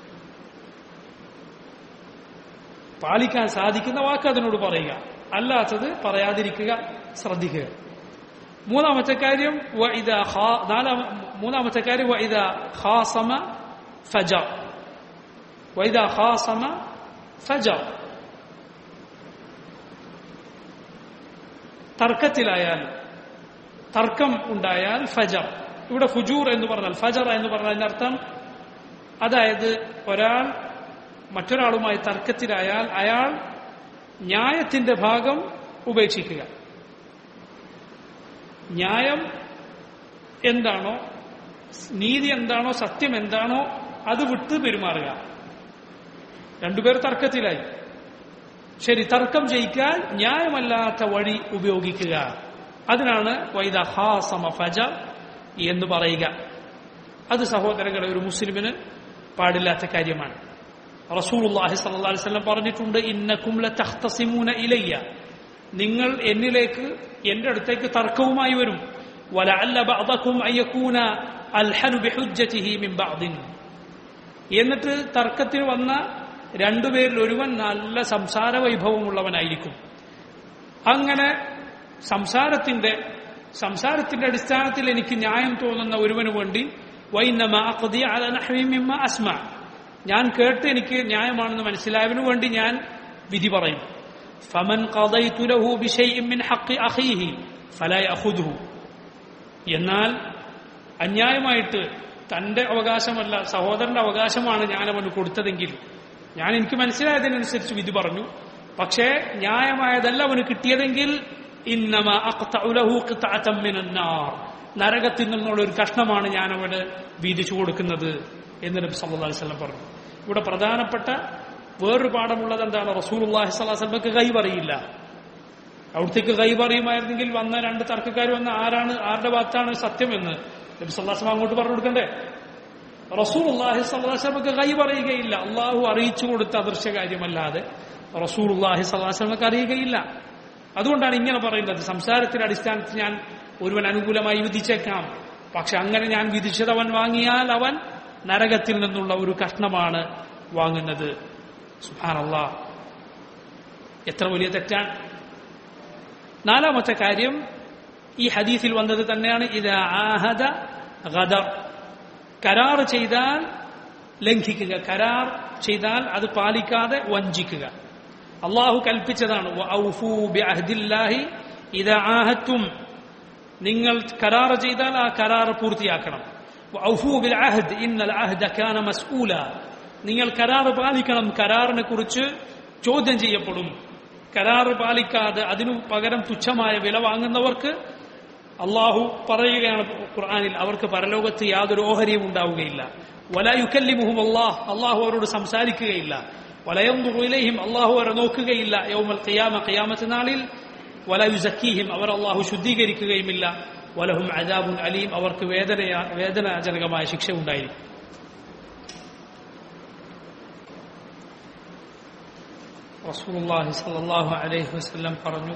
പാലിക്കാൻ സാധിക്കുന്ന വാക്ക് അതിനോട് പറയുക അല്ലാത്തത് പറയാതിരിക്കുക ശ്രദ്ധിക്കുക മൂന്നാമത്തെ കാര്യം വഇദാ ഖാ- നാലാമ മൂന്നാമത്തെ കാര്യം വഇദാ ഖാസമ ഫജ വൈദാ ഖാസമ ഫജ തർക്കത്തിലായാൽ തർക്കം ഉണ്ടായാൽ ഫജർ ഇവിടെ ഫുജൂർ എന്ന് പറഞ്ഞാൽ ഫജർ എന്ന് പറഞ്ഞാൽ അതിനർത്ഥം അതായത് ഒരാൾ മറ്റൊരാളുമായി തർക്കത്തിലായാൽ അയാൾ ന്യായത്തിന്റെ ഭാഗം ഉപേക്ഷിക്കുക ന്യായം എന്താണോ നീതി എന്താണോ സത്യം എന്താണോ അത് വിട്ട് പെരുമാറുക രണ്ടുപേർ തർക്കത്തിലായി ശരി തർക്കം ജയിക്കാൻ ന്യായമല്ലാത്ത വഴി ഉപയോഗിക്കുക അതിനാണ് വൈദ ഹാസമ ഫജ എന്ന് പറയുക അത് സഹോദരങ്ങളെ ഒരു മുസ്ലിമിന് പാടില്ലാത്ത കാര്യമാണ് റസൂലുള്ളാഹി സ്വല്ലല്ലാഹി അലൈഹി വസല്ലം പറഞ്ഞിട്ടുണ്ട് ഇന്നകും ലതഖ്തസിമൂന ഇലയ്യ നിങ്ങൾ എന്നിലേക്ക് എന്റെ അടുത്തേക്ക് തർക്കവുമായി വരും വലഅല്ല ബഅദകും അയകൂന അൽഹനു ബിഹുജ്ജതിഹി മിൻ ബഅദിൻ എന്നിട്ട് തർക്കത്തിന് വന്ന രണ്ടുപേരിൽ ഒരുവൻ നല്ല സംസാര വൈഭവമുള്ളവനായിരിക്കും അങ്ങനെ സംസാരത്തിന്റെ സംസാരത്തിന്റെ അടിസ്ഥാനത്തിൽ എനിക്ക് ന്യായം തോന്നുന്ന ഒരുവന് വേണ്ടി വൈന്നമ അഖ്ദി അല നഹ്വി മിമ്മ അസ്മ ഞാൻ കേട്ട് എനിക്ക് ന്യായമാണെന്ന് മനസ്സിലായവന് വേണ്ടി ഞാൻ വിധി പറയും ഫമൻ ഖദൈതു ലഹു ബിശൈഇൻ മിൻ ഹഖ്ഖി അഖീഹി ഫലാ യഖുദുഹു എന്നാൽ അന്യായമായിട്ട് തന്റെ അവകാശമല്ല സഹോദരന്റെ അവകാശമാണ് ഞാൻ അവന് കൊടുത്തതെങ്കിൽ ഞാൻ എനിക്ക് മനസ്സിലായതിനനുസരിച്ച് വിധി പറഞ്ഞു പക്ഷേ ന്യായമായതല്ല അവന് കിട്ടിയതെങ്കിൽ ഇന്നമ അഖ്തഉ ലഹു ഖിത്അതൻ മിനൻ നാർ നരകത്തിൽ നിന്നുള്ള ഒരു കഷ്ണമാണ് ഞാൻ അവന് വീതിച്ചു കൊടുക്കുന്നത് എന്ന് നബി സല്ലല്ലാഹു അലൈഹി വസല്ലം പറഞ്ഞു ഇവിടെ പ്രധാനപ്പെട്ട വേറൊരു പാഠമുള്ളത് എന്താണ് റസൂലുള്ളാഹി സ്വല്ലല്ലാഹു അലൈഹി വസല്ലമക്ക് ഗൈബ് അറിയില്ല അവിടത്തേക്ക് ഗൈബ് അറിയുമായിരുന്നെങ്കിൽ വന്ന രണ്ട് തർക്കക്കാർ വന്ന ആരാണ് ആരുടെ ഭാഗത്താണ് സത്യമെന്ന് നബി സല്ലല്ലാഹു അലൈഹി വസല്ലം അങ്ങോട്ട് പറഞ്ഞു കൊടുക്കണ്ടേ റസൂൽ അള്ളാഹി സ്വലാസ്ലമക്ക് കൈ പറയുകയില്ല അള്ളാഹു അറിയിച്ചു കൊടുത്ത അദൃശ്യ കാര്യമല്ലാതെ റസൂൽ അള്ളാഹി സ്വലാസ്ലമക്ക് അറിയുകയില്ല അതുകൊണ്ടാണ് ഇങ്ങനെ പറയുന്നത് സംസാരത്തിന്റെ അടിസ്ഥാനത്തിൽ ഞാൻ ഒരുവൻ അനുകൂലമായി വിധിച്ചേക്കാം പക്ഷെ അങ്ങനെ ഞാൻ വിധിച്ചത് അവൻ വാങ്ങിയാൽ അവൻ നരകത്തിൽ നിന്നുള്ള ഒരു കഷ്ണമാണ് വാങ്ങുന്നത് സുഹാനല്ലാ എത്ര വലിയ തെറ്റാണ് നാലാമത്തെ കാര്യം ഈ ഹദീസിൽ വന്നത് തന്നെയാണ് ഇത് ആഹദ ഗദർ കരാർ ചെയ്താൽ ലംഘിക്കുക കരാർ ചെയ്താൽ അത് പാലിക്കാതെ വഞ്ചിക്കുക അള്ളാഹു കൽപ്പിച്ചതാണ് വഔഫൂ ബിഅഹ്ദില്ലാഹി ഇദാ ആഹത്തും നിങ്ങൾ കരാർ ചെയ്താൽ ആ കരാർ പൂർത്തിയാക്കണം വഔഫൂ ബിൽ അഹദ് ഇന്നൽ അഹദ കാന മസ്ഊല നിങ്ങൾ കരാർ പാലിക്കണം കരാറിനെ കുറിച്ച് ചോദ്യം ചെയ്യപ്പെടും കരാർ പാലിക്കാതെ അതിനു പകരം തുച്ഛമായ വില വാങ്ങുന്നവർക്ക് അള്ളാഹു പറയുകയാണ് ഖുർആനിൽ അവർക്ക് പരലോകത്ത് യാതൊരു ഓഹരിയും ഉണ്ടാവുകയില്ല വലയുക്കല്ലിമുഹും അള്ളാഹ് അള്ളാഹു അവരോട് സംസാരിക്കുകയില്ല വലയൊന്നുയിലേഹിം അള്ളാഹു അവരെ നോക്കുകയില്ല യൗമൽ ഖിയാമ ഖിയാമത്ത് നാളിൽ വലയുസക്കീഹിം അവർ അള്ളാഹു ശുദ്ധീകരിക്കുകയുമില്ല വലഹും അജാബുൻ അലീം അവർക്ക് വേദന വേദനാജനകമായ ശിക്ഷ ഉണ്ടായിരിക്കും റസൂലുള്ളാഹി സ്വല്ലല്ലാഹു അലൈഹി വസല്ലം പറഞ്ഞു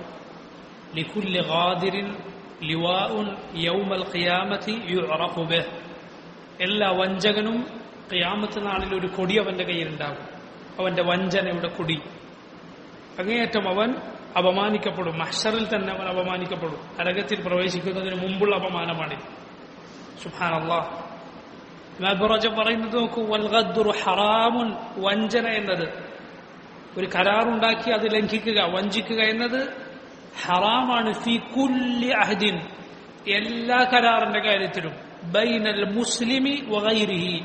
ലികുല്ലി ഗാദിരിൻ ലിവാഉൻ യൗമൽ ഖിയാമത്തി യുഅറഫു ബിഹ് എല്ലാ വഞ്ചകനും ഖിയാമത്ത് നാളിൽ ഒരു കൊടി അവന്റെ കയ്യിലുണ്ടാകും അവന്റെ വഞ്ചനയുടെ കൊടി അങ്ങേയറ്റം അവൻ അപമാനിക്കപ്പെടും മഹ്ഷറിൽ തന്നെ അവൻ അപമാനിക്കപ്പെടും നരകത്തിൽ പ്രവേശിക്കുന്നതിന് മുമ്പുള്ള അപമാനമാണിത് സുഹാൻ അള്ളാഹ് മബറജ പറയുന്നത് നോക്കൂ വൽഗദ്ദുർ ഹറാമുൻ വഞ്ചന എന്നത് ഒരു കരാറുണ്ടാക്കി അത് ലംഘിക്കുക വഞ്ചിക്കുക എന്നത് ഹറാമാണ് ഫി കുല്ലി അഹദിൻ എല്ലാ കരാറിന്റെ കാര്യത്തിലും ബൈനൽ മുസ്ലിമി വഗൈരിഹി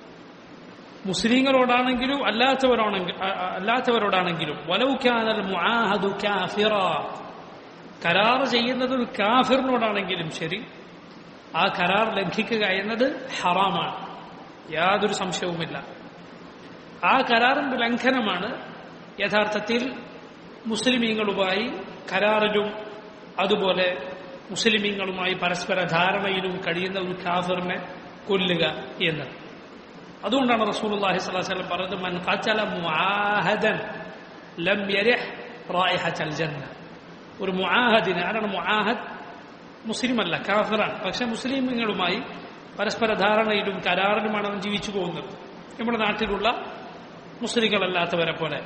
മുസ്ലിങ്ങളോടാണെങ്കിലും അല്ലാത്തവരോണെങ്കിൽ അല്ലാത്തവരോടാണെങ്കിലും വലൗക്കാനൽ മുആഹദു കാഫിറ കരാർ ചെയ്യുന്നത് ഒരു കാഫിറിനോടാണെങ്കിലും ശരി ആ കരാർ ലംഘിക്കുക എന്നത് ഹറാമാണ് യാതൊരു സംശയവുമില്ല ആ കരാറിന്റെ ലംഘനമാണ് യഥാർത്ഥത്തിൽ മുസ്ലിമീങ്ങളുമായി കരാറിലും അതുപോലെ മുസ്ലിമീങ്ങളുമായി പരസ്പര ധാരണയിലും കഴിയുന്ന ഒരു കാഫിറിനെ കൊല്ലുക എന്ന് അതുകൊണ്ടാണ് റസൂലുള്ളാഹി സ്വല്ലല്ലാഹു അലൈഹി വസല്ലം പറഞ്ഞത് മൻ ഖതല മുആഹദൻ ലം യരിഹ് റായിഹത്തൽ ജന്ന ഒരു മുആഹദിനെ ആരാണ് മുആഹദ് മുസ്ലിമല്ല കാഫിറാണ് പക്ഷെ മുസ്ലിമുകളുമായി പരസ്പര ധാരണയിലും കരാറിലുമാണ് അവൻ ജീവിച്ചു പോകുന്നത് നമ്മുടെ നാട്ടിലുള്ള മുസ്ലിങ്ങളല്ലാത്തവരെ പോലെ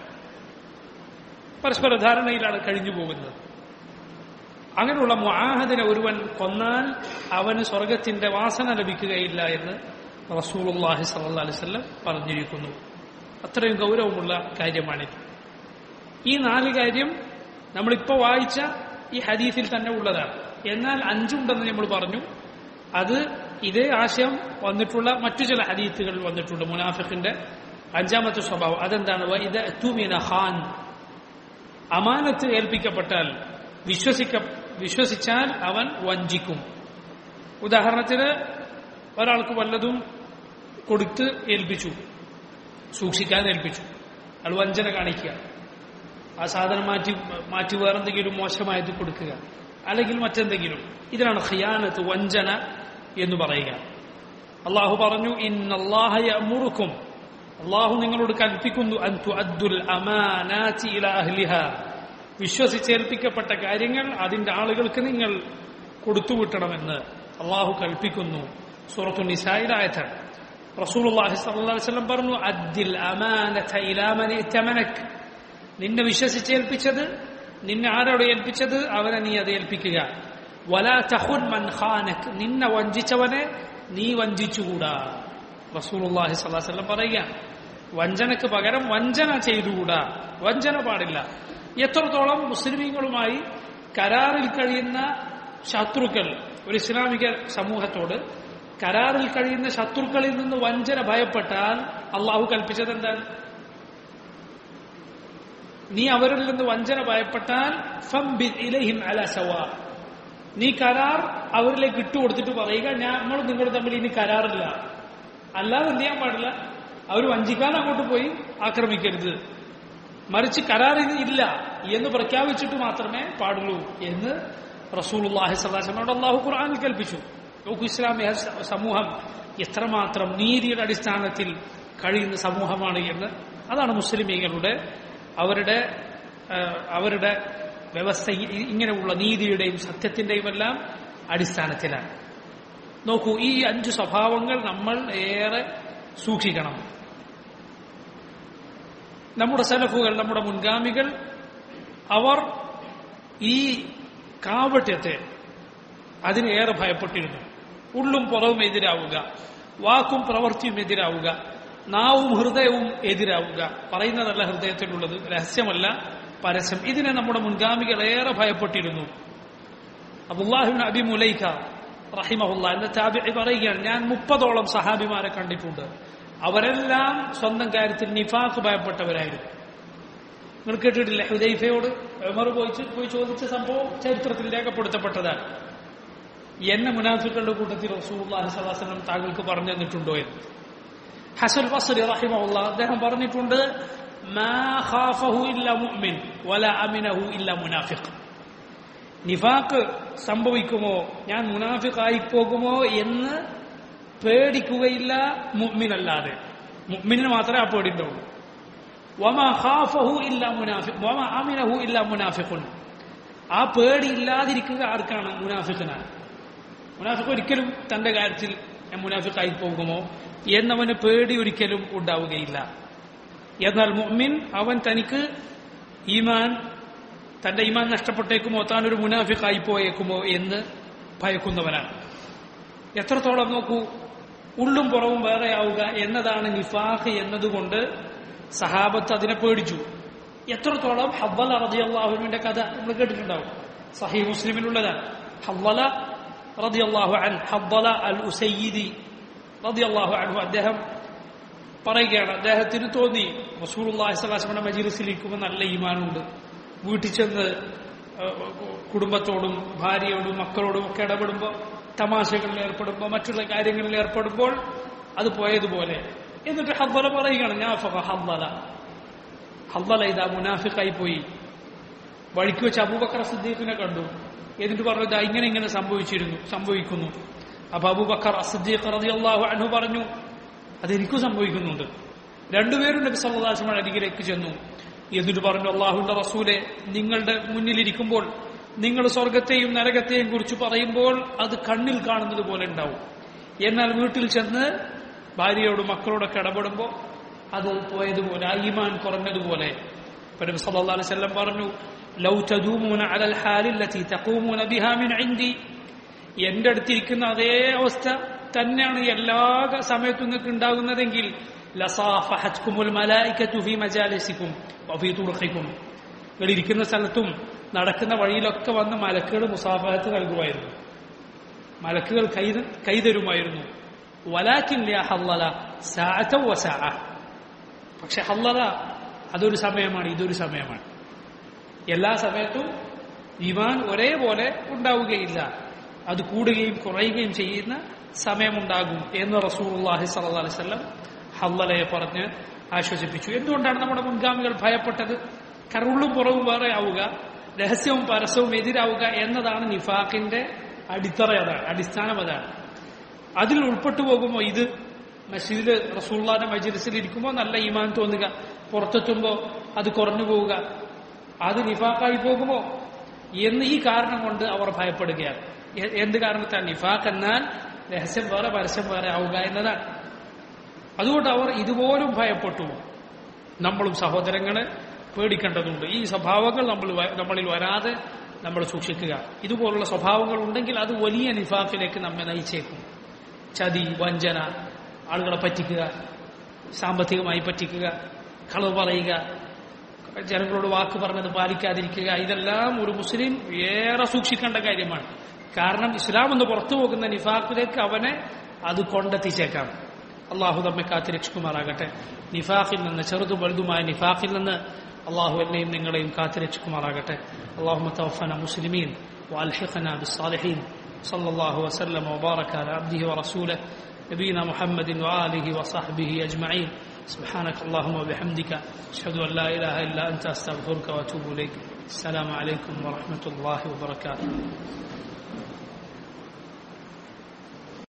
പരസ്പര ധാരണയിലാണ് കഴിഞ്ഞു പോകുന്നത് അങ്ങനെയുള്ള മുആഹദിനെ ഒരുവൻ കൊന്നാൽ അവന് സ്വർഗത്തിന്റെ വാസന ലഭിക്കുകയില്ല എന്ന് റസൂലുള്ളാഹി സല്ലല്ലാഹു അലൈഹി വസല്ലം പറഞ്ഞിരിക്കുന്നു അത്രയും ഗൗരവമുള്ള കാര്യമാണിത് ഈ നാല് കാര്യം നമ്മളിപ്പോൾ വായിച്ച ഈ ഹദീസിൽ തന്നെ ഉള്ളതാണ് എന്നാൽ അഞ്ചുണ്ടെന്ന് നമ്മൾ പറഞ്ഞു അത് ഇതേ ആശയം വന്നിട്ടുള്ള മറ്റു ചില ഹദീത്തുകളിൽ വന്നിട്ടുണ്ട് മുനാഫിഖിന്റെ അഞ്ചാമത്തെ സ്വഭാവം അതെന്താണ് ഇത് തുമിന ഖാൻ അമാനത്ത് ഏൽപ്പിക്കപ്പെട്ടാൽ വിശ്വസിക്ക വിശ്വസിച്ചാൽ അവൻ വഞ്ചിക്കും ഉദാഹരണത്തിന് ഒരാൾക്ക് വല്ലതും കൊടുത്ത് ഏൽപ്പിച്ചു സൂക്ഷിക്കാൻ ഏൽപ്പിച്ചു അയാൾ വഞ്ചന കാണിക്കുക ആ സാധനം മാറ്റി മാറ്റി വേറെന്തെങ്കിലും മോശമായത് കൊടുക്കുക അല്ലെങ്കിൽ മറ്റെന്തെങ്കിലും ഇതിനാണ് ഖിയാനത്ത് വഞ്ചന എന്ന് പറയുക അള്ളാഹു പറഞ്ഞു ഇന്നല്ലാഹുറുക്കും അള്ളാഹു നിങ്ങളോട് കൽപ്പിക്കുന്നു അൻതു അദ്ദുൽ അമാനാത്തി ഇല അഹ്ലിഹ വിശ്വസിച്ചേൽപ്പിക്കപ്പെട്ട കാര്യങ്ങൾ അതിന്റെ ആളുകൾക്ക് നിങ്ങൾ കൊടുത്തുവിട്ടണമെന്ന് അള്ളാഹു കൽപ്പിക്കുന്നു സൂറത്തു നിസായിലായത്താണ് റസൂലുള്ളാഹി സ്വല്ലല്ലാഹു അലൈഹി വസല്ലം പറഞ്ഞു അദ്ദിൽ അമാനത ഇലാ മൻ ഇത്തമനക് നിന്നെ വിശ്വസിച്ചേൽപ്പിച്ചത് നിന്നെ ആരോട് ഏൽപ്പിച്ചത് അവനെ നീ അത് ഏൽപ്പിക്കുക വലാ തഹുൻ മൻ ഖാനക് നിന്നെ വഞ്ചിച്ചവനെ നീ വഞ്ചിച്ചുകൂടാ റസൂലുള്ളാഹി സ്വല്ലല്ലാഹു അലൈഹി വസല്ലം പറയുക വഞ്ചനക്ക് പകരം വഞ്ചന ചെയ്തുകൂടാ വഞ്ചന പാടില്ല എത്രത്തോളം മുസ്ലിമീങ്ങളുമായി കരാറിൽ കഴിയുന്ന ശത്രുക്കൾ ഒരു ഇസ്ലാമിക സമൂഹത്തോട് കരാറിൽ കഴിയുന്ന ശത്രുക്കളിൽ നിന്ന് വഞ്ചന ഭയപ്പെട്ടാൽ അള്ളാഹു കൽപ്പിച്ചത് എന്താണ് നീ അവരിൽ നിന്ന് വഞ്ചന ഭയപ്പെട്ടാൽ ഇലഹിം അല സവാ നീ കരാർ അവരിലേക്ക് ഇട്ടുകൊടുത്തിട്ട് പറയുക ഞങ്ങൾ നിങ്ങൾ തമ്മിൽ ഇനി കരാറില്ല അല്ലാതെ എന്ത് ചെയ്യാൻ പാടില്ല അവർ വഞ്ചിക്കാൻ അങ്ങോട്ട് പോയി ആക്രമിക്കരുത് മറിച്ച് കരാർ ഇല്ല എന്ന് പ്രഖ്യാപിച്ചിട്ട് മാത്രമേ പാടുള്ളൂ എന്ന് റസൂലുള്ളാഹി സ്വലാസമോട് അള്ളാഹു ഖുർആാനിൽ കൽപ്പിച്ചു നോക്കൂ ഇസ്ലാമിക സമൂഹം എത്രമാത്രം നീതിയുടെ അടിസ്ഥാനത്തിൽ കഴിയുന്ന സമൂഹമാണ് എന്ന് അതാണ് മുസ്ലിമീങ്ങളുടെ അവരുടെ അവരുടെ വ്യവസ്ഥ ഇങ്ങനെയുള്ള നീതിയുടെയും സത്യത്തിന്റെയും എല്ലാം അടിസ്ഥാനത്തിലാണ് നോക്കൂ ഈ അഞ്ച് സ്വഭാവങ്ങൾ നമ്മൾ ഏറെ സൂക്ഷിക്കണം നമ്മുടെ സലഫുകൾ നമ്മുടെ മുൻഗാമികൾ അവർ ഈ കാവട്യത്തെ അതിനേറെ ഭയപ്പെട്ടിരുന്നു ഉള്ളും പുറവും എതിരാവുക വാക്കും പ്രവൃത്തിയും എതിരാവുക നാവും ഹൃദയവും എതിരാവുക പറയുന്നതല്ല ഹൃദയത്തിലുള്ളത് രഹസ്യമല്ല പരസ്യം ഇതിനെ നമ്മുടെ മുൻഗാമികൾ ഏറെ ഭയപ്പെട്ടിരുന്നു അബുല്ലാഹിബിൻ അബി മുലൈഖ റഹിമഹുല്ല എന്ന താബി പറയുകയാണ് ഞാൻ മുപ്പതോളം സഹാബിമാരെ കണ്ടിട്ടുണ്ട് അവരെല്ലാം സ്വന്തം കാര്യത്തിൽ നിഫാഖ് ഭയപ്പെട്ടവരായിരുന്നു നിങ്ങൾ കേട്ടിട്ടില്ല ഹുദൈഫയോട് ഉമർ പോയി പോയി ചോദിച്ച സംഭവം ചരിത്രത്തിൽ രേഖപ്പെടുത്തപ്പെട്ടതാണ് എന്നെ മുനാഫിക്കളുടെ കൂട്ടത്തിൽ റസൂല്ലാഹി സ്വലാസ്ലം താങ്കൾക്ക് പറഞ്ഞു തന്നിട്ടുണ്ടോ എന്ന് ഹസൽ ബസ്രി റഹിമഹുല്ല അദ്ദേഹം പറഞ്ഞിട്ടുണ്ട് മാ ഖാഫഹു ഇല്ല മുഅ്മിൻ വല അമിനഹു ഇല്ല മുനാഫിഖ് നിഫാഖ് സംഭവിക്കുമോ ഞാൻ മുനാഫിഖായി പോകുമോ എന്ന് പേടിക്കുകയില്ല മുഅ്മിനല്ലാതെ മുഅ്മിനിന് മാത്രമേ ആ പേടിയുണ്ടാവുള്ളൂ വമ ഖാഫഹു ഇല്ല മുനാഫിഖ് വമ അമിനഹു ഇല്ല മുനാഫിഖുൻ ആ പേടി ഇല്ലാതിരിക്കുക ആർക്കാണ് മുനാഫിഖിനാണ് മുനാഫിഖ് ഒരിക്കലും തന്റെ കാര്യത്തിൽ ഞാൻ മുനാഫിക്കായി പോകുമോ എന്നവന് പേടി ഒരിക്കലും ഉണ്ടാവുകയില്ല എന്നാൽ മുഅ്മിൻ അവൻ തനിക്ക് ഈമാൻ തന്റെ ഈമാൻ നഷ്ടപ്പെട്ടേക്കുമോ താൻ ഒരു മുനാഫിക്കായി പോയേക്കുമോ എന്ന് ഭയക്കുന്നവനാണ് എത്രത്തോളം നോക്കൂ ഉള്ളും പുറവും വേറെയാവുക എന്നതാണ് നിഫാഖ് എന്നതുകൊണ്ട് സഹാബത്ത് അതിനെ പേടിച്ചു എത്രത്തോളം ഹവ്വല റളിയല്ലാഹുവിന്റെ കഥ നമ്മൾ കേട്ടിട്ടുണ്ടാവും സഹീഹ് മുസ്ലിമിലുള്ളതാണ് ഹവ്വല റളിയല്ലാഹു അൻ ഹവ്വല അൽ ഉസയ്യിദി റളിയല്ലാഹു അൻഹു അദ്ദേഹം പറയുകയാണ് അദ്ദേഹത്തിന് തോന്നി റസൂലുള്ളാഹി സ്വല്ലല്ലാഹു അലൈഹി വസല്ലം മജീലിസിലിരിക്കുമ്പോൾ നല്ല ഈമാനുണ്ട് വീട്ടിൽ ചെന്ന് ഏഹ്, കുടുംബത്തോടും ഭാര്യയോടും മക്കളോടും ഒക്കെ ഇടപെടുമ്പോൾ തമാശകളിൽ ഏർപ്പെടുമ്പോൾ മറ്റുള്ള കാര്യങ്ങളിൽ ഏർപ്പെടുമ്പോൾ അത് പോയതുപോലെ എന്നിട്ട് ഹബ്ബല പറയുകയാണ് ഞാൻ ഹബ്ബല ഹബ്ബല ഇതാ മുനാഫിക്കായി പോയി വഴിക്ക് വെച്ച് അബൂബക്കർ സിദ്ദീഖിനെ കണ്ടു എന്നിട്ട് പറഞ്ഞു ഇതാ ഇങ്ങനെ ഇങ്ങനെ സംഭവിച്ചിരുന്നു സംഭവിക്കുന്നു അപ്പൊ അബൂബക്കർ അസിദ്ദീഖ് റളിയല്ലാഹു അൻഹു പറഞ്ഞു അതെനിക്കും സംഭവിക്കുന്നുണ്ട് രണ്ടുപേരും നബി സല്ലല്ലാഹു അലൈഹി വസല്ലം അരികിലേക്ക് ചെന്നു എന്നിട്ട് പറഞ്ഞു അള്ളാഹുന്റെ റസൂലെ നിങ്ങളുടെ മുന്നിലിരിക്കുമ്പോൾ നിങ്ങൾ സ്വർഗത്തെയും നരകത്തെയും കുറിച്ച് പറയുമ്പോൾ അത് കണ്ണിൽ കാണുന്നത് പോലെ ഉണ്ടാവും എന്നാൽ വീട്ടിൽ ചെന്ന് ഭാര്യയോടും മക്കളോടൊക്കെ ഇടപെടുമ്പോൾ അത് പോയതുപോലെ ആ ഈമാൻ കുറഞ്ഞതുപോലെ ഇപ്പൊ നബി സല്ലല്ലാഹു അലൈഹി വസല്ലം പറഞ്ഞു ലൗ തദൂമൂന അലൽ ഹാലില്ലതി തഖൂമൂന ബിഹാ മിൻ ഇൻദി എന്റെ അടുത്തിരിക്കുന്ന അതേ അവസ്ഥ തന്നെയാണ് എല്ലാ സമയത്തും നിങ്ങൾക്ക് ഉണ്ടാകുന്നതെങ്കിൽ ലസാഫഹത്കുമുൽ മലായിക്കത്തു ഫീ മജാലിസിക്കും വഫീ തുർഖിക്കും നിങ്ങൾ ഇരിക്കുന്ന സ്ഥലത്തും നടക്കുന്ന വഴിയിലൊക്കെ വന്ന് മലക്കുകൾ മുസാഫഹത്ത് നൽകുമായിരുന്നു മലക്കുകൾ കൈ കൈതരുമായിരുന്നു വലാക്കിൻ ലിയ ഹല്ലല സാഅത വസാഅ പക്ഷെ ഹല്ലല അതൊരു സമയമാണ് ഇതൊരു സമയമാണ് എല്ലാ സമയത്തും ഈമാൻ ഒരേപോലെ ഉണ്ടാവുകയില്ല അത് കൂടുകയും കുറയുകയും ചെയ്യുന്ന സമയമുണ്ടാകും എന്ന് റസൂലുള്ളാഹി സ്വല്ലല്ലാഹു അലൈഹി വസല്ലം ഹല്ലലയെ പറഞ്ഞ് ആശ്വസിപ്പിച്ചു എന്തുകൊണ്ടാണ് നമ്മുടെ മുൻഗാമികൾ ഭയപ്പെട്ടത് കറുള്ളും പുറവും വേറെ ആവുക രഹസ്യവും പരസ്യവും എതിരാവുക എന്നതാണ് നിഫാഖിന്റെ അടിത്തറ അതാണ് അടിസ്ഥാനം അതാണ് അതിൽ ഉൾപ്പെട്ടു പോകുമ്പോൾ ഇത് മസ്ജിദിൽ റസൂള്ളാന്റെ മജിലിസിൽ ഇരിക്കുമ്പോൾ നല്ല ഈമാൻ തോന്നുക പുറത്തെത്തുമ്പോൾ അത് കുറഞ്ഞു പോവുക അത് നിഫാഖായി പോകുമോ എന്ന് ഈ കാരണം കൊണ്ട് അവർ ഭയപ്പെടുകയാണ് എ- എന്ത് കാരണത്താൽ നിഫാഖ് എന്നാൽ രഹസ്യം വേറെ പരസ്യം വേറെ ആവുക എന്നതാണ് അതുകൊണ്ട് അവർ ഇതുപോലും ഭയപ്പെട്ടു നമ്മളും സഹോദരങ്ങളെ പേടിക്കേണ്ടതുണ്ട് ഈ സ്വഭാവങ്ങൾ നമ്മൾ വ- നമ്മളിൽ വരാതെ നമ്മൾ സൂക്ഷിക്കുക ഇതുപോലുള്ള സ്വഭാവങ്ങൾ ഉണ്ടെങ്കിൽ അത് വലിയ നിഫാഖിലേക്ക് നമ്മെ നയിച്ചേക്കും ചതി വഞ്ചന ആളുകളെ പറ്റിക്കുക സാമ്പത്തികമായി പറ്റിക്കുക കളവ് പറയുക ജനങ്ങളോട് വാക്ക് പറഞ്ഞത് പാലിക്കാതിരിക്കുക ഇതെല്ലാം ഒരു മുസ്ലിം ഏറെ സൂക്ഷിക്കേണ്ട കാര്യമാണ് കാരണം ഇസ്ലാം എന്ന് പുറത്തു പോകുന്ന നിഫാഖിലേക്ക് അവനെ അത് കൊണ്ടെത്തിച്ചേക്കാം അള്ളാഹു നമ്മെ കാത്തി രക്ഷിക്കുമാറാകട്ടെ നിഫാഖിൽ നിന്ന് ചെറുതും വലുതുമായ നിഫാഖിൽ നിന്ന് അള്ളാഹു എന്നെയും നിങ്ങളെയും കാത്തി രക്ഷിക്കുമാറാകട്ടെ അള്ളാഹു توفنا مسلمين وألحقنا بالصالحين صلى الله وسلم وبارك على عبده ورسوله نبينا محمد وآله وصحبه أجمعين سبحانك اللهم وبحمدك أشهد أن لا إله إلا أنت أستغفرك وأتوب إليك السلام عليكم ورحمة الله وبركاته